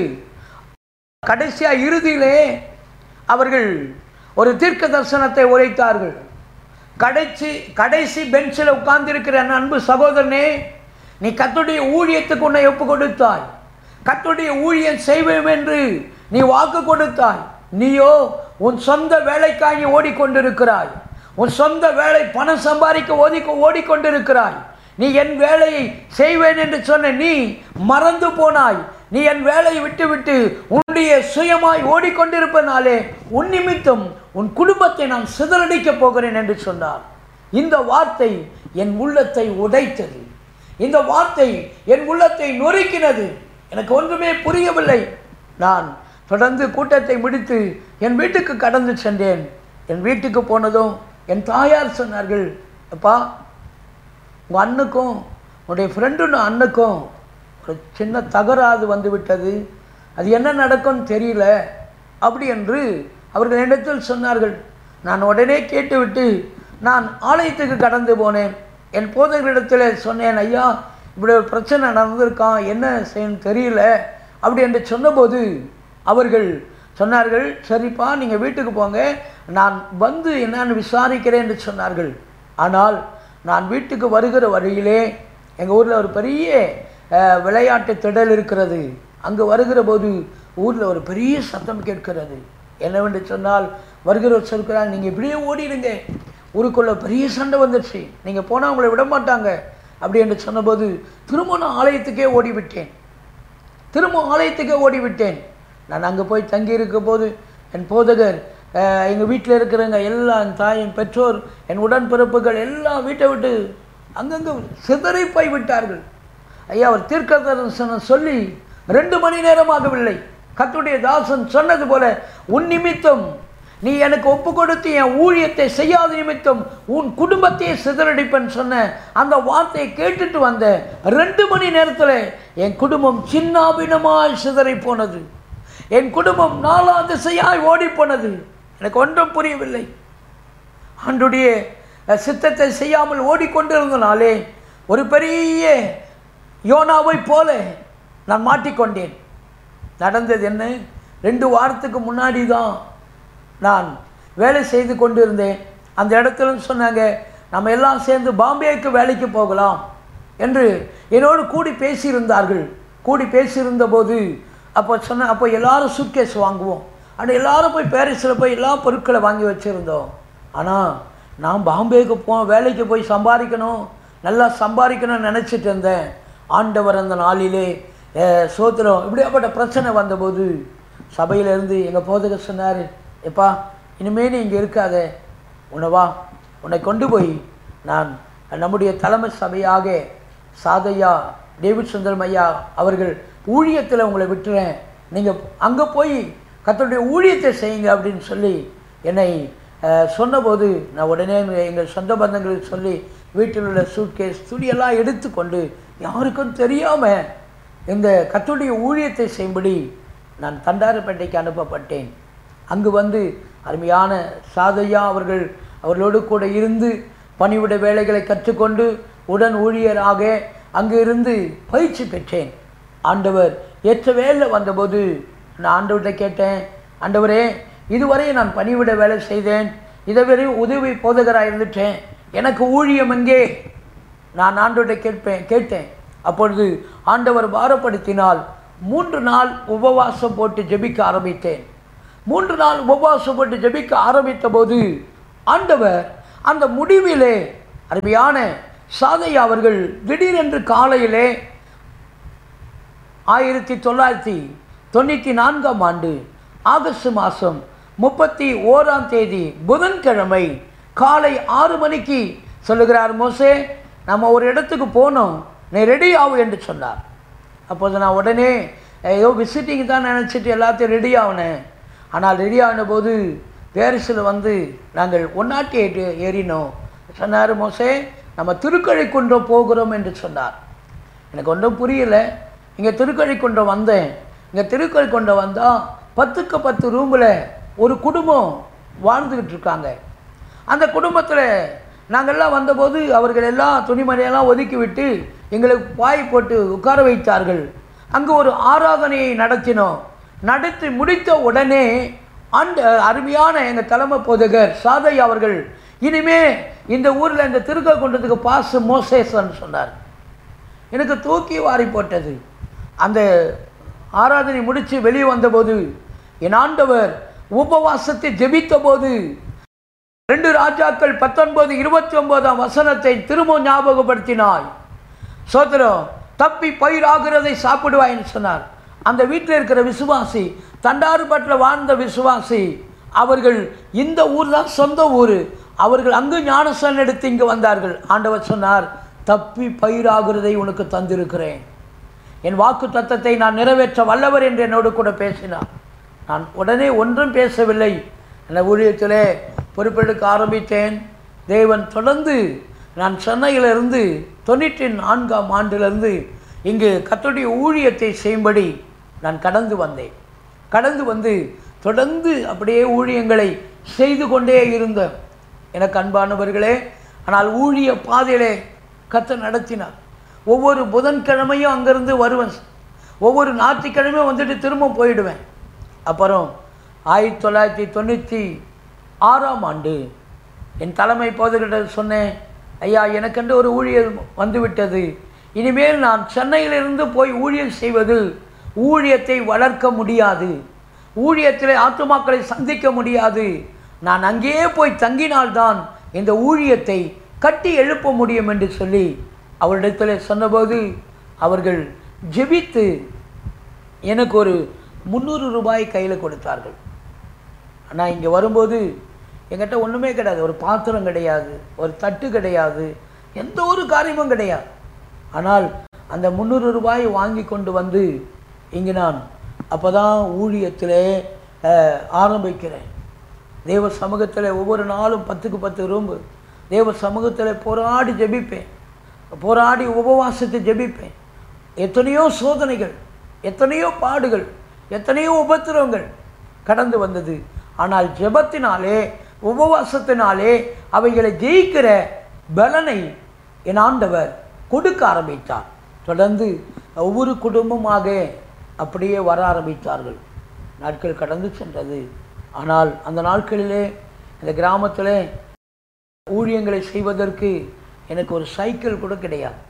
கடைசியா இறுதியிலே அவர்கள் ஒரு தீர்க்க தரிசனத்தை உரைத்தார்கள் கடைசி கடைசி பெஞ்சில் உட்கார்ந்திருக்கிற என் அன்பு சகோதரனே நீ கத்துடைய ஊழியத்துக்கு உன்னை ஒப்பு கொடுத்தாய் கத்துடைய ஊழியம் செய்வோம் என்று நீ வாக்கு கொடுத்தாய் நீயோ உன் சொந்த வேலைக்காக ஓடிக்கொண்டிருக்கிறாய் உன் சொந்த வேலை பணம் சம்பாதிக்க ஓடி ஓடிக்கொண்டிருக்கிறாய் நீ என் வேலையை செய்வேன் என்று சொன்ன நீ மறந்து போனாய் நீ என் வேலையை விட்டுவிட்டு உன்னுடைய சுயமாய் ஓடிக்கொண்டிருப்பதனாலே உன் நிமித்தம் உன் குடும்பத்தை நான் சிதறடிக்கப் போகிறேன் என்று சொன்னார் இந்த வார்த்தை என் உள்ளத்தை உடைத்தது இந்த வார்த்தை என் உள்ளத்தை நொறுக்கினது எனக்கு ஒன்றுமே புரியவில்லை நான் தொடர்ந்து கூட்டத்தை முடித்து என் வீட்டுக்கு கடந்து சென்றேன் என் வீட்டுக்கு போனதும் என் தாயார் சொன்னார்கள் அப்பா உங்கள் அண்ணுக்கும் உன்னுடைய ஃப்ரெண்டுன்னு அண்ணுக்கும் ஒரு சின்ன தகராறு வந்து விட்டது அது என்ன நடக்கும்னு தெரியல அப்படி என்று அவர்கள் என்னிடத்தில் சொன்னார்கள் நான் உடனே கேட்டுவிட்டு நான் ஆலயத்துக்கு கடந்து போனேன் என் போதகரிடத்தில் சொன்னேன் ஐயா இப்படி ஒரு பிரச்சனை நடந்திருக்கான் என்ன செய்யணும் தெரியல அப்படி என்று சொன்னபோது அவர்கள் சொன்னார்கள் சரிப்பா நீங்கள் வீட்டுக்கு போங்க நான் வந்து என்னன்னு விசாரிக்கிறேன் என்று சொன்னார்கள் ஆனால் நான் வீட்டுக்கு வருகிற வழியிலே எங்கள் ஊரில் ஒரு பெரிய அஹ், விளையாட்டு திடல் இருக்கிறது அங்கு வருகிற போது ஊரில் ஒரு பெரிய சத்தம் கேட்கிறது என்னவென்று சொன்னால் வருகிறவர் சொல்கிறாங்க நீங்கள் இப்படியே ஓடிடுங்க ஊருக்குள்ள பெரிய சண்டை வந்துடுச்சு நீங்கள் போனால் உங்களை விட மாட்டாங்க அப்படி என்று சொன்னபோது திரும்ப நான் ஆலயத்துக்கே ஓடிவிட்டேன் திரும்ப ஆலயத்துக்கே ஓடிவிட்டேன் நான் அங்கே போய் தங்கி இருக்க போது என் போதகர் எங்கள் வீட்டில் இருக்கிறவங்க எல்லாம் என் தாய் என் பெற்றோர் என் உடன்பிறப்புகள் எல்லாம் வீட்டை விட்டு அங்கங்கே சிதறி போய் விட்டார்கள் ஐயா அவர் தீர்க்க தரிசனம் சொல்லி ரெண்டு மணி நேரமாகவில்லை கத்துடைய தாசன் சொன்னது போல உன் நிமித்தம் நீ எனக்கு ஒப்பு கொடுத்து என் ஊழியத்தை செய்யாத நிமித்தம் உன் குடும்பத்தையே சிதறடிப்பேன்னு சொன்ன அந்த வார்த்தையை கேட்டுட்டு வந்த ரெண்டு மணி நேரத்தில் என் குடும்பம் சின்னாபினமாய் சிதறி போனது என் குடும்பம் நாலா திசையாய் ஓடி போனது எனக்கு ஒன்றும் புரியவில்லை ஆண்டுடைய அஹ், சித்தத்தை செய்யாமல் ஓடிக்கொண்டிருந்தனாலே ஒரு பெரிய யோனாவை போல நான் மாட்டிக்கொண்டேன் நடந்தது என்ன ரெண்டு வாரத்துக்கு முன்னாடி தான் நான் வேலை செய்து கொண்டிருந்தேன் அந்த இடத்துல சொன்னாங்க நம்ம எல்லாம் சேர்ந்து பாம்பேக்கு வேலைக்கு போகலாம் என்று என்னோடு கூடி பேசியிருந்தார்கள் கூடி பேசியிருந்த போது அப்போ சொன்ன அப்போ எல்லாரும் சூட்கேஸ் வாங்குவோம் ஆனால் எல்லாரும் போய் பாரிஸில் போய் எல்லா பொருட்களை வாங்கி வச்சுருந்தோம் ஆனால் நான் பாம்பேக்கு போ வேலைக்கு போய் சம்பாதிக்கணும் நல்லா சம்பாதிக்கணும்னு நினச்சிட்டு இருந்தேன் ஆண்டவர் அந்த நாளிலே அஹ், சோத்திரம் இப்படியாப்பட்ட பிரச்சனை வந்தபோது சபையிலேருந்து எங்கள் போதகர் சொன்னார் எப்பா இனிமே நீ இங்கே இருக்காத உன்னை வா உன்னை கொண்டு போய் நான் நம்முடைய தலைமை சபையாக சாதையா டேவிட் சுந்தரம் ஐயா அவர்கள் ஊழியத்தில் உங்களை விட்டுறேன் நீங்கள் அங்கே போய் கர்த்தருடைய ஊழியத்தை செய்யுங்க அப்படின்னு சொல்லி என்னை அஹ், சொன்னபோது நான் உடனே எங்க- எங்கள் சொந்த பந்தங்களுக்கு சொல்லி வீட்டில் உள்ள சூட்கேஸ் துணியெல்லாம் எடுத்துக்கொண்டு யாருக்கும் தெரியாமல் இந்த கர்த்தருடைய ஊழியத்தை செய்யும்படி நான் தண்டாரப்பேட்டைக்கு அனுப்பப்பட்டேன் அங்கு வந்து அருமையான சாதையா அவர்கள் அவர்களோடு கூட இருந்து பணிவிட வேலைகளை கற்றுக்கொண்டு உடன் ஊழியராக அங்கு இருந்து பயிற்சி பெற்றேன் ஆண்டவர் ஏற்ற வேலை வந்தபோது நான் ஆண்டவர்கிட்ட கேட்டேன் ஆண்டவரே இதுவரை நான் பணிவிட வேலை செய்தேன் இதுவரை உதவி போதகராக இருந்துட்டேன் எனக்கு ஊழியம் எங்கே நான் ஆண்டவர்கிட்ட கேட்பேன் கேட்டேன் அப்பொழுது ஆண்டவர் பாரப்படுத்தினால் மூன்று நாள் உபவாசம் போட்டு ஜெபிக்க ஆரம்பித்தேன் மூன்று நாள் உபவாசம் போட்டு ஜெபிக்க ஆரம்பித்த போது ஆண்டவர் அந்த முடிவிலே அருமையான சாதையா அவர்கள் திடீரென்று காலையிலே ஆயிரத்தி தொள்ளாயிரத்தி தொண்ணூற்றி நான்காம் ஆண்டு ஆகஸ்ட் மாதம் முப்பத்தி ஓராம் தேதி புதன்கிழமை காலை ஆறு மணிக்கு சொல்லுகிறார் மோசே நம்ம ஒரு இடத்துக்கு போனோம் நீ ரெடி ஆகு என்று சொன்னார் அப்போது நான் உடனே ஏதோ விசிட்டிங் தான் நினச்சிட்டு எல்லாத்தையும் ரெடி ஆகினேன் ஆனால் ரெடி ஆன போது பேரிஸில் வந்து நாங்கள் ஒன் நாட்டி எயிட் ஏறினோம் சொன்னார் மோசே நம்ம திருக்கழிக்குன்றம் போகிறோம் என்று சொன்னார் எனக்கு ஒன்றும் புரியல இங்கே திருக்கழிக்குன்றம் வந்தேன் இங்கே திருக்கழிக்குன்றம் வந்தால் பத்துக்கு பத்து ரூமில் ஒரு குடும்பம் வாழ்ந்துக்கிட்டு இருக்காங்க அந்த குடும்பத்தில் நாங்கள்லாம் வந்தபோது அவர்கள் எல்லாம் துணிமணியெல்லாம் ஒதுக்கி விட்டு எங்களுக்கு பாய் போட்டு உட்கார வைத்தார்கள் அங்கு ஒரு ஆராதனையை நடத்தினோம் நடத்தி முடித்த உடனே அந்த அருமையான எங்கள் தலைமை போதகர் சாதை அவர்கள் இனிமே இந்த ஊரில் இந்த திருக்க கொண்டதுக்கு பாசு மோசேசன் சொன்னார் எனக்கு தூக்கி வாரி போட்டது அந்த ஆராதனை முடித்து வெளியே வந்தபோது என் ஆண்டவர் உபவாசத்தை ஜெபித்த போது ரெண்டு ராஜாக்கள் பத்தொன்பது இருபத்தி ஒன்பதாம் வசனத்தை திரும்ப ஞாபகப்படுத்தினாய் சோதரம் தப்பி பயிராகிறதை சாப்பிடுவாய்ன்னு சொன்னார் அந்த வீட்டில் இருக்கிற விசுவாசி தண்டாறுபட்டில் வாழ்ந்த விசுவாசி அவர்கள் இந்த ஊர் தான் சொந்த ஊர் அவர்கள் அங்கு ஞானசன் எடுத்து இங்கு வந்தார்கள் ஆண்டவர் சொன்னார் தப்பி பயிராகிறதை உனக்கு தந்திருக்கிறேன் என் வாக்கு தத்தத்தை நான் நிறைவேற்ற வல்லவர் என்று என்னோடு கூட பேசினார் நான் உடனே ஒன்றும் பேசவில்லை என ஊழியத்திலே பொறுப்பெடுக்க ஆரம்பித்தேன் தேவன் தொடர்ந்து நான் சென்னையிலிருந்து தொண்ணூற்றி நான்காம் ஆண்டிலிருந்து இங்கு கத்துடைய ஊழியத்தை செய்யும்படி நான் கடந்து வந்தேன் கடந்து வந்து தொடர்ந்து அப்படியே ஊழியங்களை செய்து கொண்டே இருந்தேன் எனக்கு அன்பானவர்களே ஆனால் ஊழிய பாதையிலே கத்த நடத்தினார் ஒவ்வொரு புதன்கிழமையும் அங்கேருந்து வருவேன் ஒவ்வொரு ஞாயிற்றுக்கிழமையும் வந்துட்டு திரும்ப போயிடுவேன் அப்புறம் ஆயிரத்தி தொள்ளாயிரத்தி தொண்ணூற்றி ஆறாம் ஆண்டு என் தலைமை போதகிட்ட சொன்னேன் ஐயா எனக்கென்று ஒரு ஊழியர் வந்துவிட்டது இனிமேல் நான் சென்னையிலிருந்து போய் ஊழியம் செய்வது ஊழியத்தை வளர்க்க முடியாது ஊழியத்தில் ஆத்துமாக்களை சந்திக்க முடியாது நான் அங்கேயே போய் தங்கினால்தான் இந்த ஊழியத்தை கட்டி எழுப்ப முடியும் என்று சொல்லி அவரிடத்தில் சொன்னபோது அவர்கள் ஜெபித்து எனக்கு ஒரு முந்நூறு ரூபாய் கையில் கொடுத்தார்கள் ஆனால் இங்கே வரும்போது என்கிட்ட ஒன்றுமே கிடையாது ஒரு பாத்திரம் கிடையாது ஒரு தட்டு கிடையாது எந்த ஒரு காரியமும் கிடையாது ஆனால் அந்த முந்நூறு ரூபாய் வாங்கி கொண்டு வந்து இங்கு நான் அப்போ தான் ஊழியத்தில் ஆரம்பிக்கிறேன் தேவ சமூகத்தில் ஒவ்வொரு நாளும் பத்துக்கு பத்து ரூம்பு தேவ சமூகத்தில் போராடி ஜெபிப்பேன் போராடி உபவாசத்தை ஜெபிப்பேன் எத்தனையோ சோதனைகள் எத்தனையோ பாடுகள் எத்தனையோ உபத்திரவங்கள் கடந்து வந்தது ஆனால் ஜெபத்தினாலே உபவாசத்தினாலே அவைகளை ஜெயிக்கிற பலனை என் ஆண்டவர் கொடுக்க ஆரம்பித்தார் தொடர்ந்து ஒவ்வொரு குடும்பமாக அப்படியே வர ஆரம்பித்தார்கள் நாட்கள் கடந்து சென்றது ஆனால் அந்த நாட்களிலே இந்த கிராமத்தில் ஊழியங்களை செய்வதற்கு எனக்கு ஒரு சைக்கிள் கூட கிடையாது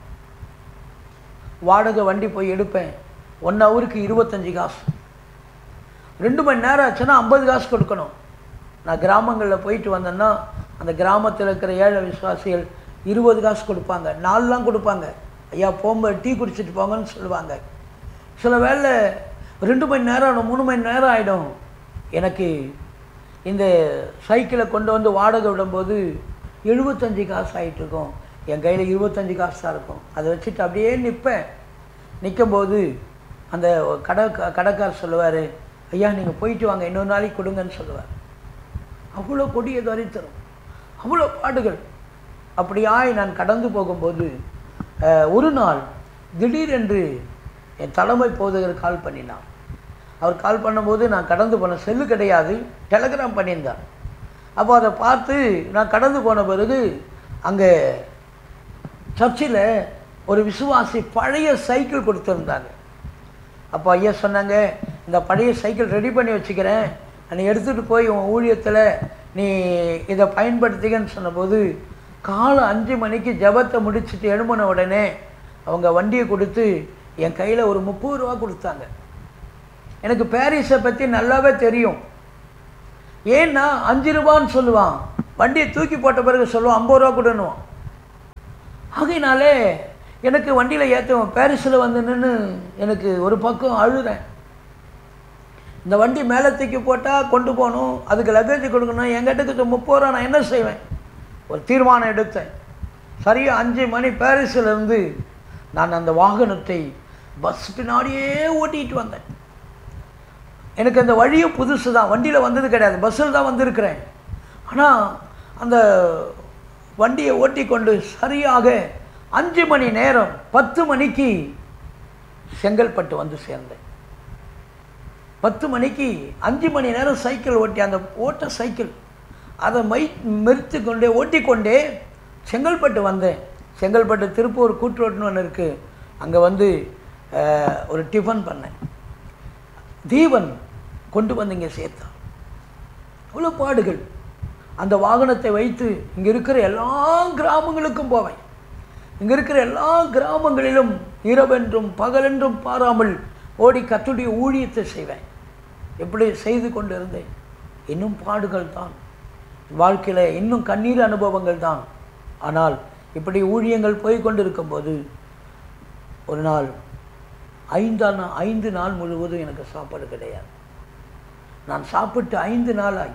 வாடகை வண்டி போய் எடுப்பேன் ஒன் ஹவருக்கு இருபத்தஞ்சி காசு ரெண்டு மணி நேரம் ஆச்சுன்னா ஐம்பது காசு கொடுக்கணும் நான் கிராமங்களில் போயிட்டு வந்தேன்னா அந்த கிராமத்தில் இருக்கிற ஏழை விசுவாசிகள் இருபது காசு கொடுப்பாங்க நாலுலாம் கொடுப்பாங்க ஐயா போகும்போது டீ குடிச்சிட்டு போங்கன்னு சொல்லுவாங்க சில வேளை ரெண்டு மணி நேரம் ஆகிடும் மூணு மணி நேரம் ஆகிடும் எனக்கு இந்த சைக்கிளை கொண்டு வந்து வாடகை விடும்போது எழுபத்தஞ்சி காசு ஆகிட்டு இருக்கும் என் கையில் இருபத்தஞ்சி காசு தான் இருக்கும் அதை வச்சுட்டு அப்படியே நிற்பேன் நிற்கும்போது அந்த கடை கடைக்கார் சொல்லுவார் ஐயா நீங்கள் போயிட்டு வாங்க இன்னொரு நாளைக்கு கொடுங்கன்னு சொல்லுவார் அவ்வளோ கொடிய தரித்திரம் அவ்வளோ பாடுகள் அப்படியாய் நான் கடந்து போகும்போது அஹ், ஒரு நாள் திடீரென்று என் தலைமை போதகர் கால் பண்ணினான் அவர் கால் பண்ணும்போது நான் கடந்து போன செல்லு கிடையாது டெலகிராம் பண்ணியிருந்தார் அப்போ அதை பார்த்து நான் கடந்து போன பிறகு அங்கே சர்ச்சில் ஒரு விசுவாசி பழைய சைக்கிள் கொடுத்துருந்தாங்க அப்போ ஐயா சொன்னாங்க இந்த பழைய சைக்கிள் ரெடி பண்ணி வச்சுக்கிறேன் நீ எடுத்துகிட்டு போய் உன் ஊழியத்தில் நீ இதை பயன்படுத்திக்கன்னு சொன்னபோது காலை அஞ்சு மணிக்கு ஜெபத்தை முடிச்சுட்டு எழும்பின உடனே அவங்க வண்டியை கொடுத்து என் கையில் ஒரு முப்பது ரூபா கொடுத்தாங்க எனக்கு பாரிஸை பற்றி நல்லாவே தெரியும் ஏன்னா அஞ்சு ரூபான்னு சொல்லுவான் வண்டியை தூக்கி போட்ட பிறகு சொல்லுவான் ஐம்பது ரூபா கொடுன்னுவான் ஆகையினாலே எனக்கு வண்டியில் ஏற்றுவோம் பாரிஸில் வந்து நின்று எனக்கு ஒரு பக்கம் அழுறேன் இந்த வண்டி மேலே தூக்கி போட்டால் கொண்டு போகணும் அதுக்கு லக்கேஜ் கொடுக்கணும் எங்கிட்ட முப்பது ரூபா நான் என்ன செய்வேன் ஒரு தீர்மானம் எடுத்தேன் சரியாக அஞ்சு மணி பாரிஸிலிருந்து நான் அந்த வாகனத்தை பஸ் பின்னாடியே ஓட்டிகிட்டு வந்தேன் எனக்கு அந்த வழியும் புதுசு தான் வண்டியில் வந்தது கிடையாது பஸ்ஸில் தான் வந்திருக்கிறேன் ஆனால் அந்த வண்டியை ஓட்டி கொண்டு சரியாக அஞ்சு மணி நேரம் பத்து மணிக்கு செங்கல்பட்டு வந்து சேர்ந்தேன் பத்து மணிக்கு அஞ்சு மணி நேரம் சைக்கிள் ஓட்டி அந்த ஓட்ட சைக்கிள் அதை மை மெரித்து கொண்டே ஓட்டிக்கொண்டே செங்கல்பட்டு வந்தேன் செங்கல்பட்டு திருப்பூர் கூட்டுரோட்டுன்னு ஒன்று இருக்குது அங்கே வந்து அஹ், ஒரு டிஃபன் பண்ணேன் தீபன் கொண்டு வந்து இங்கே சேர்த்தான் அவ்வளோ பாடுகள் அந்த வாகனத்தை வைத்து இங்கே இருக்கிற எல்லா கிராமங்களுக்கும் போவேன் இங்கே இருக்கிற எல்லா கிராமங்களிலும் இரவென்றும் பகலென்றும் பாராமல் ஓடி கத்துடைய ஊழியத்தை செய்வேன் எப்படி செய்து கொண்டு இருந்தேன் இன்னும் பாடுகள் தான் வாழ்க்கையில் இன்னும் கண்ணீர் அனுபவங்கள் தான் ஆனால் இப்படி ஊழியங்கள் போய் கொண்டிருக்கும்போது ஒரு நாள் ஐந்தா நா ஐந்து நாள் முழுவதும் எனக்கு சாப்பாடு கிடையாது நான் சாப்பிட்டு ஐந்து நாள் ஆகி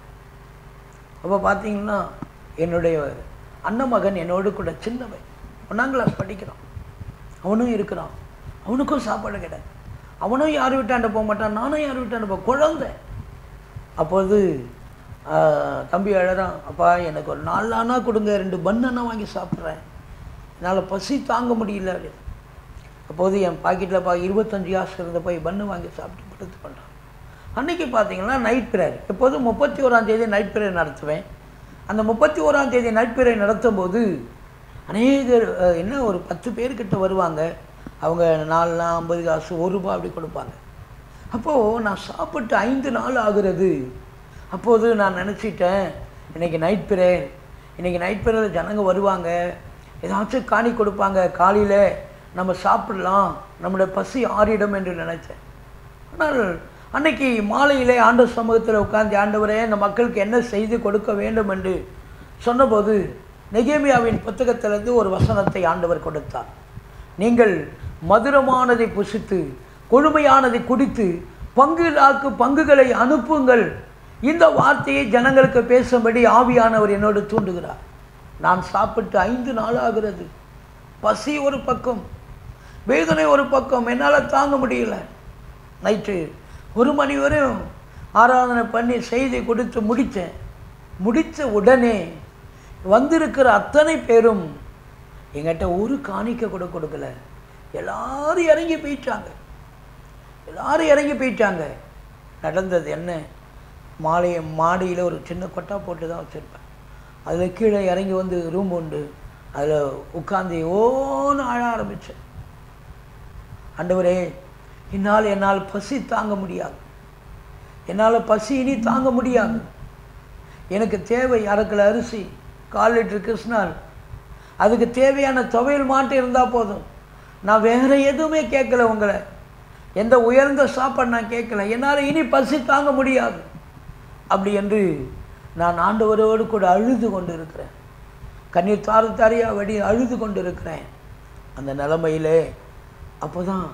அப்போ பார்த்தீங்கன்னா என்னுடைய அண்ணன் மகன் என்னோடு கூட சின்னவன் ஒன்றாம் கிளாஸ் படிக்கிறான் அவனும் இருக்கிறான் அவனுக்கும் சாப்பாடு கிடையாது அவனும் யார் வீட்டாண்ட போக மாட்டான் நானும் யார் வீட்டாண்ட போக குழந்தை அப்போது ஆஹ், தம்பி அழறான் அப்பா எனக்கு ஒரு நாலு நானா கொடுங்க ரெண்டு பன்னெண்ணா வாங்கி சாப்பிட்றேன் என்னால் பசி தாங்க முடியல அப்படின்னு. அப்போது என் பாக்கெட்டில் பா இருபத்தஞ்சு காசு இருந்த போய் பன்னு வாங்கி சாப்பிட்டு படுத்து பண்ணுறான் அன்னைக்கு பார்த்தீங்கன்னா நைட் பிரேயர் எப்போதும் முப்பத்தி ஓராம் தேதி நைட் பிரேயர் நடத்துவேன் அந்த முப்பத்தி ஓராம் தேதி நைட் பிரேயர் நடத்தும் போது அநேகர் அஹ், என்ன ஒரு பத்து பேர்கிட்ட வருவாங்க அவங்க நாலுனா ஐம்பது காசு ஒரு ரூபாய் அப்படி கொடுப்பாங்க அப்போது நான் சாப்பிட்டு ஐந்து நாள் ஆகுறது அப்போது நான் நினச்சிட்டேன் இன்னைக்கு நைட் பிரேயர் இன்னைக்கு நைட் பிரேயரில் ஜனங்க வருவாங்க ஏதாச்சும் காணி கொடுப்பாங்க காலையில் நம்ம சாப்பிடலாம் நம்முடைய பசி ஆறிடும் என்று நினைச்சேன் ஆனால் அன்னைக்கு மாலையிலே ஆண்டு சமூகத்தில் உட்கார்ந்து ஆண்டவரே இந்த மக்களுக்கு என்ன செய்து கொடுக்க வேண்டும் என்று சொன்னபோது நெகேமியாவின் புத்தகத்திலிருந்து ஒரு வசனத்தை ஆண்டவர் கொடுத்தார் நீங்கள் மதுரமானதை புசித்து கொழுமையானதை குடித்து பங்குலாக்கு பங்குகளை அனுப்புங்கள் இந்த வார்த்தையை ஜனங்களுக்கு பேசும்படி ஆவியானவர் என்னோடு தூண்டுகிறார் நான் சாப்பிட்டு ஐந்து நாள் ஆகிறது பசி ஒரு பக்கம் வேதனை ஒரு பக்கம் என்னால் தாங்க முடியல நைட்டு ஒரு மணி வரையும் ஆராதனை பண்ணி செய்தி கொடுத்து முடித்தேன் முடித்த உடனே வந்திருக்கிற அத்தனை பேரும் எங்கிட்ட ஒரு காணிக்க கூட கொடுக்கல எல்லாரும் இறங்கி போயிட்டாங்க எல்லாரும் இறங்கி போயிட்டாங்க நடந்தது என்ன மாலை மாடியில் ஒரு சின்ன கொட்டா போட்டு தான் வச்சுருப்பேன் அதில் கீழே இறங்கி வந்து ரூம் உண்டு அதில் உட்காந்து ஓன்னு அழ ஆரம்பித்தேன் ஆண்டவரே என்னால் என்னால் பசி தாங்க முடியாது என்னால் பசி இனி தாங்க முடியாது எனக்கு தேவை அரைக்கில் அரிசி கால் லிட்டர் கிருஷ்ணால் அதுக்கு தேவையான துவையல் மாட்டு இருந்தால் போதும் நான் வேறு எதுவுமே கேட்கல உங்களை எந்த உயர்ந்த சாப்பாடு நான் கேட்கல என்னால் இனி பசி தாங்க முடியாது அப்படி என்று நான் ஆண்டவரோடு கூட அழுது கொண்டு இருக்கிறேன் கண்ணீர் தாறு தாரியாக வடி அழுது கொண்டு இருக்கிறேன் அந்த நிலமையிலே அப்போ தான்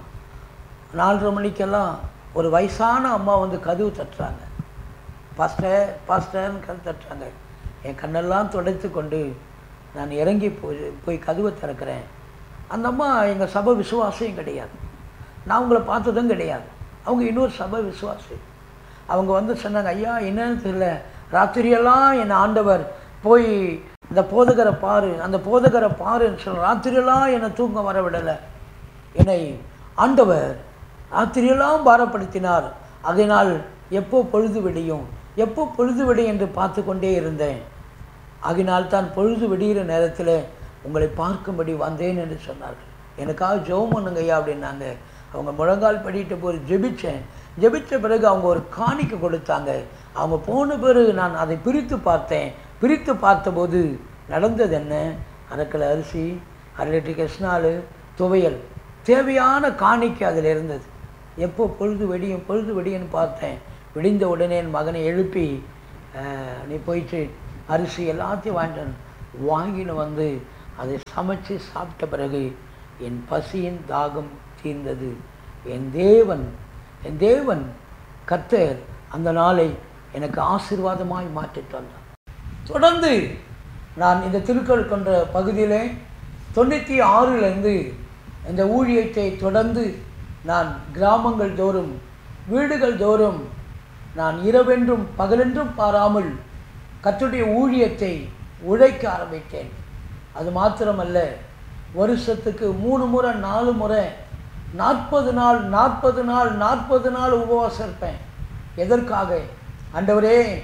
நாலரை மணிக்கெல்லாம் ஒரு வயசான அம்மா வந்து கதவு தட்டுறாங்க பாஸ்டர் பாஸ்டர்னு கதவு தட்டுறாங்க என் கண்ணெல்லாம் துடைத்து கொண்டு நான் இறங்கி போய் போய் கதவை திறக்கிறேன் அந்த அம்மா எங்கள் சபை விசுவாசம் கிடையாது நான் உங்களை பார்த்ததும் கிடையாது அவங்க இன்னொரு சபை விசுவாசி அவங்க வந்து சொன்னாங்க ஐயா என்னன்னு தெரியல ராத்திரியெல்லாம் என் ஆண்டவர் போய் இந்த போதகரை பாரு அந்த போதகரை பாருன்னு சொல்ல ராத்திரியெல்லாம் என்னை தூக்கம் வர விடலை என்னை ஆண்டவர் ராத்திரியெல்லாம் பாரப்படுத்தினார் அதனால் எப்போ பொழுது விடியும் எப்போ பொழுது விடியும் என்று பார்த்து கொண்டே இருந்தேன் ஆகினால் தான் பொழுது விடிகிற நேரத்தில் உங்களை பார்க்கும்படி வந்தேன் என்று சொன்னார்கள் எனக்காக ஜெபம் பண்ணுங்க ஐயா அப்படின்னாங்க அவங்க முழங்கால் படிட்டு போய் ஜெபிச்சேன் ஜெபிச்ச பிறகு அவங்க ஒரு காணிக்கை கொடுத்தாங்க அவங்க போன பிறகு நான் அதை பிரித்து பார்த்தேன் பிரித்து பார்த்தபோது நடந்தது என்ன அரைக்கில் அரிசி அரை லிட்டர் கிருஷ்ணாலு துவையல் தேவையான காணிக்கை அதில் இருந்தது எப்போ பொழுது வெடியும் பொழுது வெடியும்னு பார்த்தேன் விடிந்த உடனே என் மகனை எழுப்பி "அஹ், நீ போயிட்டு அரிசி எல்லாத்தையும் வாங்கிட்டு வந்து." வாங்கின்னு வந்து அதை சமைச்சு சாப்பிட்ட பிறகு என் பசியின் தாகம் தீர்ந்தது என் தேவன் என் தேவன் கர்த்தர் அந்த நாளை எனக்கு ஆசீர்வாதமாய் மாற்றிட்டு வந்தார் தொடர்ந்து நான் இந்த திருக்கல் கொன்ற பகுதியிலே தொண்ணூற்றி ஆறிலிருந்து இந்த ஊழியத்தை தொடர்ந்து நான் கிராமங்கள் தோறும் வீடுகள் தோறும் நான் இரவென்றும் பகலென்றும் பாராமல் கர்த்தருடைய ஊழியத்தை உழைக்க ஆரம்பித்தேன் அது மாத்திரமல்ல வருஷத்துக்கு மூணு முறை நாலு முறை நாற்பது நாள் நாற்பது நாள் நாற்பது நாள் உபவாசம் இருப்பேன் எதற்காக ஆண்டவரே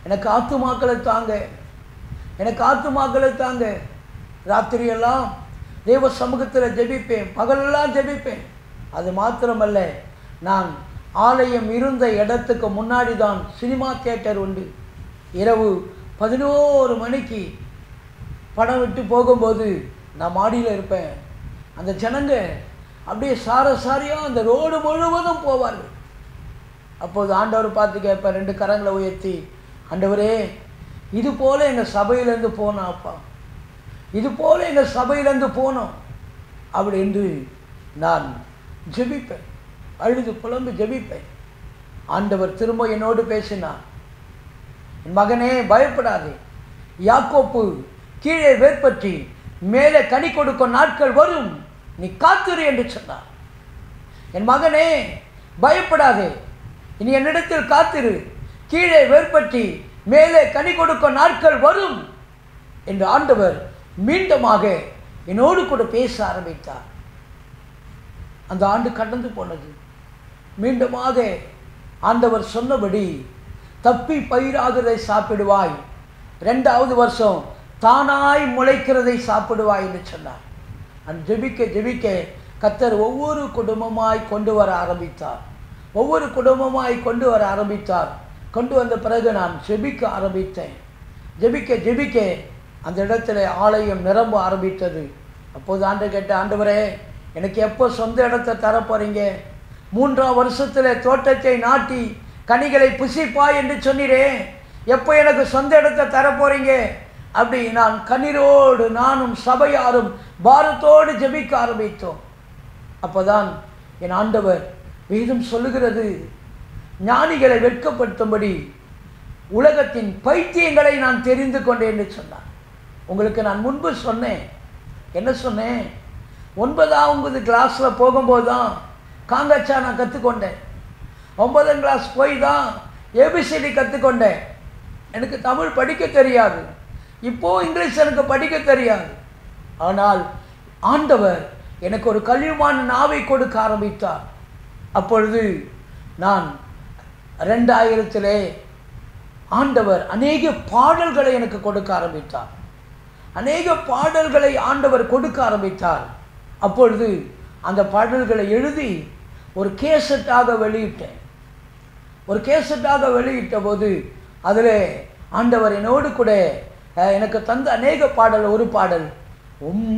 எனக்கு ஆத்துமாக்களை தாங்க எனக்கு ஆத்துமாக்களை தாங்க ராத்திரியெல்லாம் தேவ சமூகத்தில் ஜெபிப்பேன் பகலெல்லாம் ஜெபிப்பேன் அது மாத்திரமல்ல நான் ஆலயம் இருந்த இடத்துக்கு முன்னாடி தான் சினிமா தியேட்டர் உண்டு இரவு பதினோரு மணிக்கு படம் விட்டு போகும்போது நான் மாடியில் இருப்பேன் அந்த ஜனங்க அப்படியே சார சாரியாக அந்த ரோடு முழுவதும் போவார்கள் அப்போது ஆண்டவர் பார்த்து கேட்பேன் ரெண்டு கரங்களை உயர்த்தி ஆண்டவரே இது போல் எங்கள் சபையிலேருந்து போனோம் அப்பா இது போல் எங்கள் சபையிலேருந்து போனோம் அப்படி என்று நான் ஜெபிப்பேன் அழுது புலம்பு ஜெபிப்பேன் ஆண்டவர் திரும்ப என்னோடு பேசினார் என் மகனே பயப்படாதே யாக்கோப்பு கீழே வேர்பற்றி மேலே கனி கொடுக்கும் நாட்கள் வரும் நீ காத்திரு என்று சொன்னார் என் மகனே பயப்படாதே இனி என்னிடத்தில் காத்திரு கீழே வேர்பற்றி மேலே கனி கொடுக்கும் நாட்கள் வரும் என்று ஆண்டவர் மீண்டுமாக என்னோடு கூட பேச ஆரம்பித்தார் அந்த ஆண்டு கடந்து போனது மீண்டுமாக ஆண்டவர் சொன்னபடி தப்பி பயிராகிறதை சாப்பிடுவாய் ரெண்டாவது வருஷம் தானாய் முளைக்கிறதை சாப்பிடுவாய் என்று சொன்னார் நான் ஜெபிக்க ஜெபிக்க கத்தர் ஒவ்வொரு குடும்பமாய் கொண்டு வர ஆரம்பித்தார் ஒவ்வொரு குடும்பமாய் கொண்டு வர ஆரம்பித்தார் கொண்டு வந்த பிறகு நான் ஜெபிக்க ஆரம்பித்தேன் ஜெபிக்க ஜெபிக்க அந்த இடத்துல ஆலயம் நிரம்ப ஆரம்பித்தது அப்போது ஆண்டு கேட்ட ஆண்டவரே எனக்கு எப்போ சொந்த இடத்தை தரப்போறீங்க மூன்றாம் வருஷத்தில் தோட்டத்தை நாட்டி கனிகளை புசிப்பாய் என்று சொன்னீரே எப்போ எனக்கு சொந்த இடத்தை தரப்போறீங்க அப்படி நான் கண்ணீரோடு நானும் சபையாரும் பாரத்தோடு ஜெபிக்க ஆரம்பித்தோம் அப்போதான் என் ஆண்டவர் வேதம் சொல்லுகிறது ஞானிகளை வெட்கப்படுத்தும்படி உலகத்தின் பைத்தியங்களை நான் தெரிந்து கொண்டேன் என்று சொன்னார் உங்களுக்கு நான் முன்பு சொன்னேன் என்ன சொன்னேன் ஒன்பதாவது கிளாஸில் போகும்போது தான் காங்கச்சா நான் கற்றுக்கொண்டேன் ஒன்பதாம் கிளாஸ் போய் தான் ஏபிசிடி கற்றுக்கொண்டேன் எனக்கு தமிழ் படிக்க தெரியாது இப்போது இங்கிலீஷ் எனக்கு படிக்க தெரியாது ஆனால் ஆண்டவர் எனக்கு ஒரு கல்விமான நாவை கொடுக்க ஆரம்பித்தார் அப்பொழுது நான் ரெண்டாயிரத்திலே ஆண்டவர் அநேக பாடல்களை எனக்கு கொடுக்க ஆரம்பித்தார் அநேக பாடல்களை ஆண்டவர் கொடுக்க ஆரம்பித்தார் அப்பொழுது அந்த பாடல்களை எழுதி ஒரு கேசட்டாக வெளியிட்டேன் ஒரு கேசட்டாக வெளியிட்ட போது அதில் ஆண்டவர் என்னோடு கூட அஹ், எனக்கு தந்த அநேக பாடல் ஒரு பாடல் உம்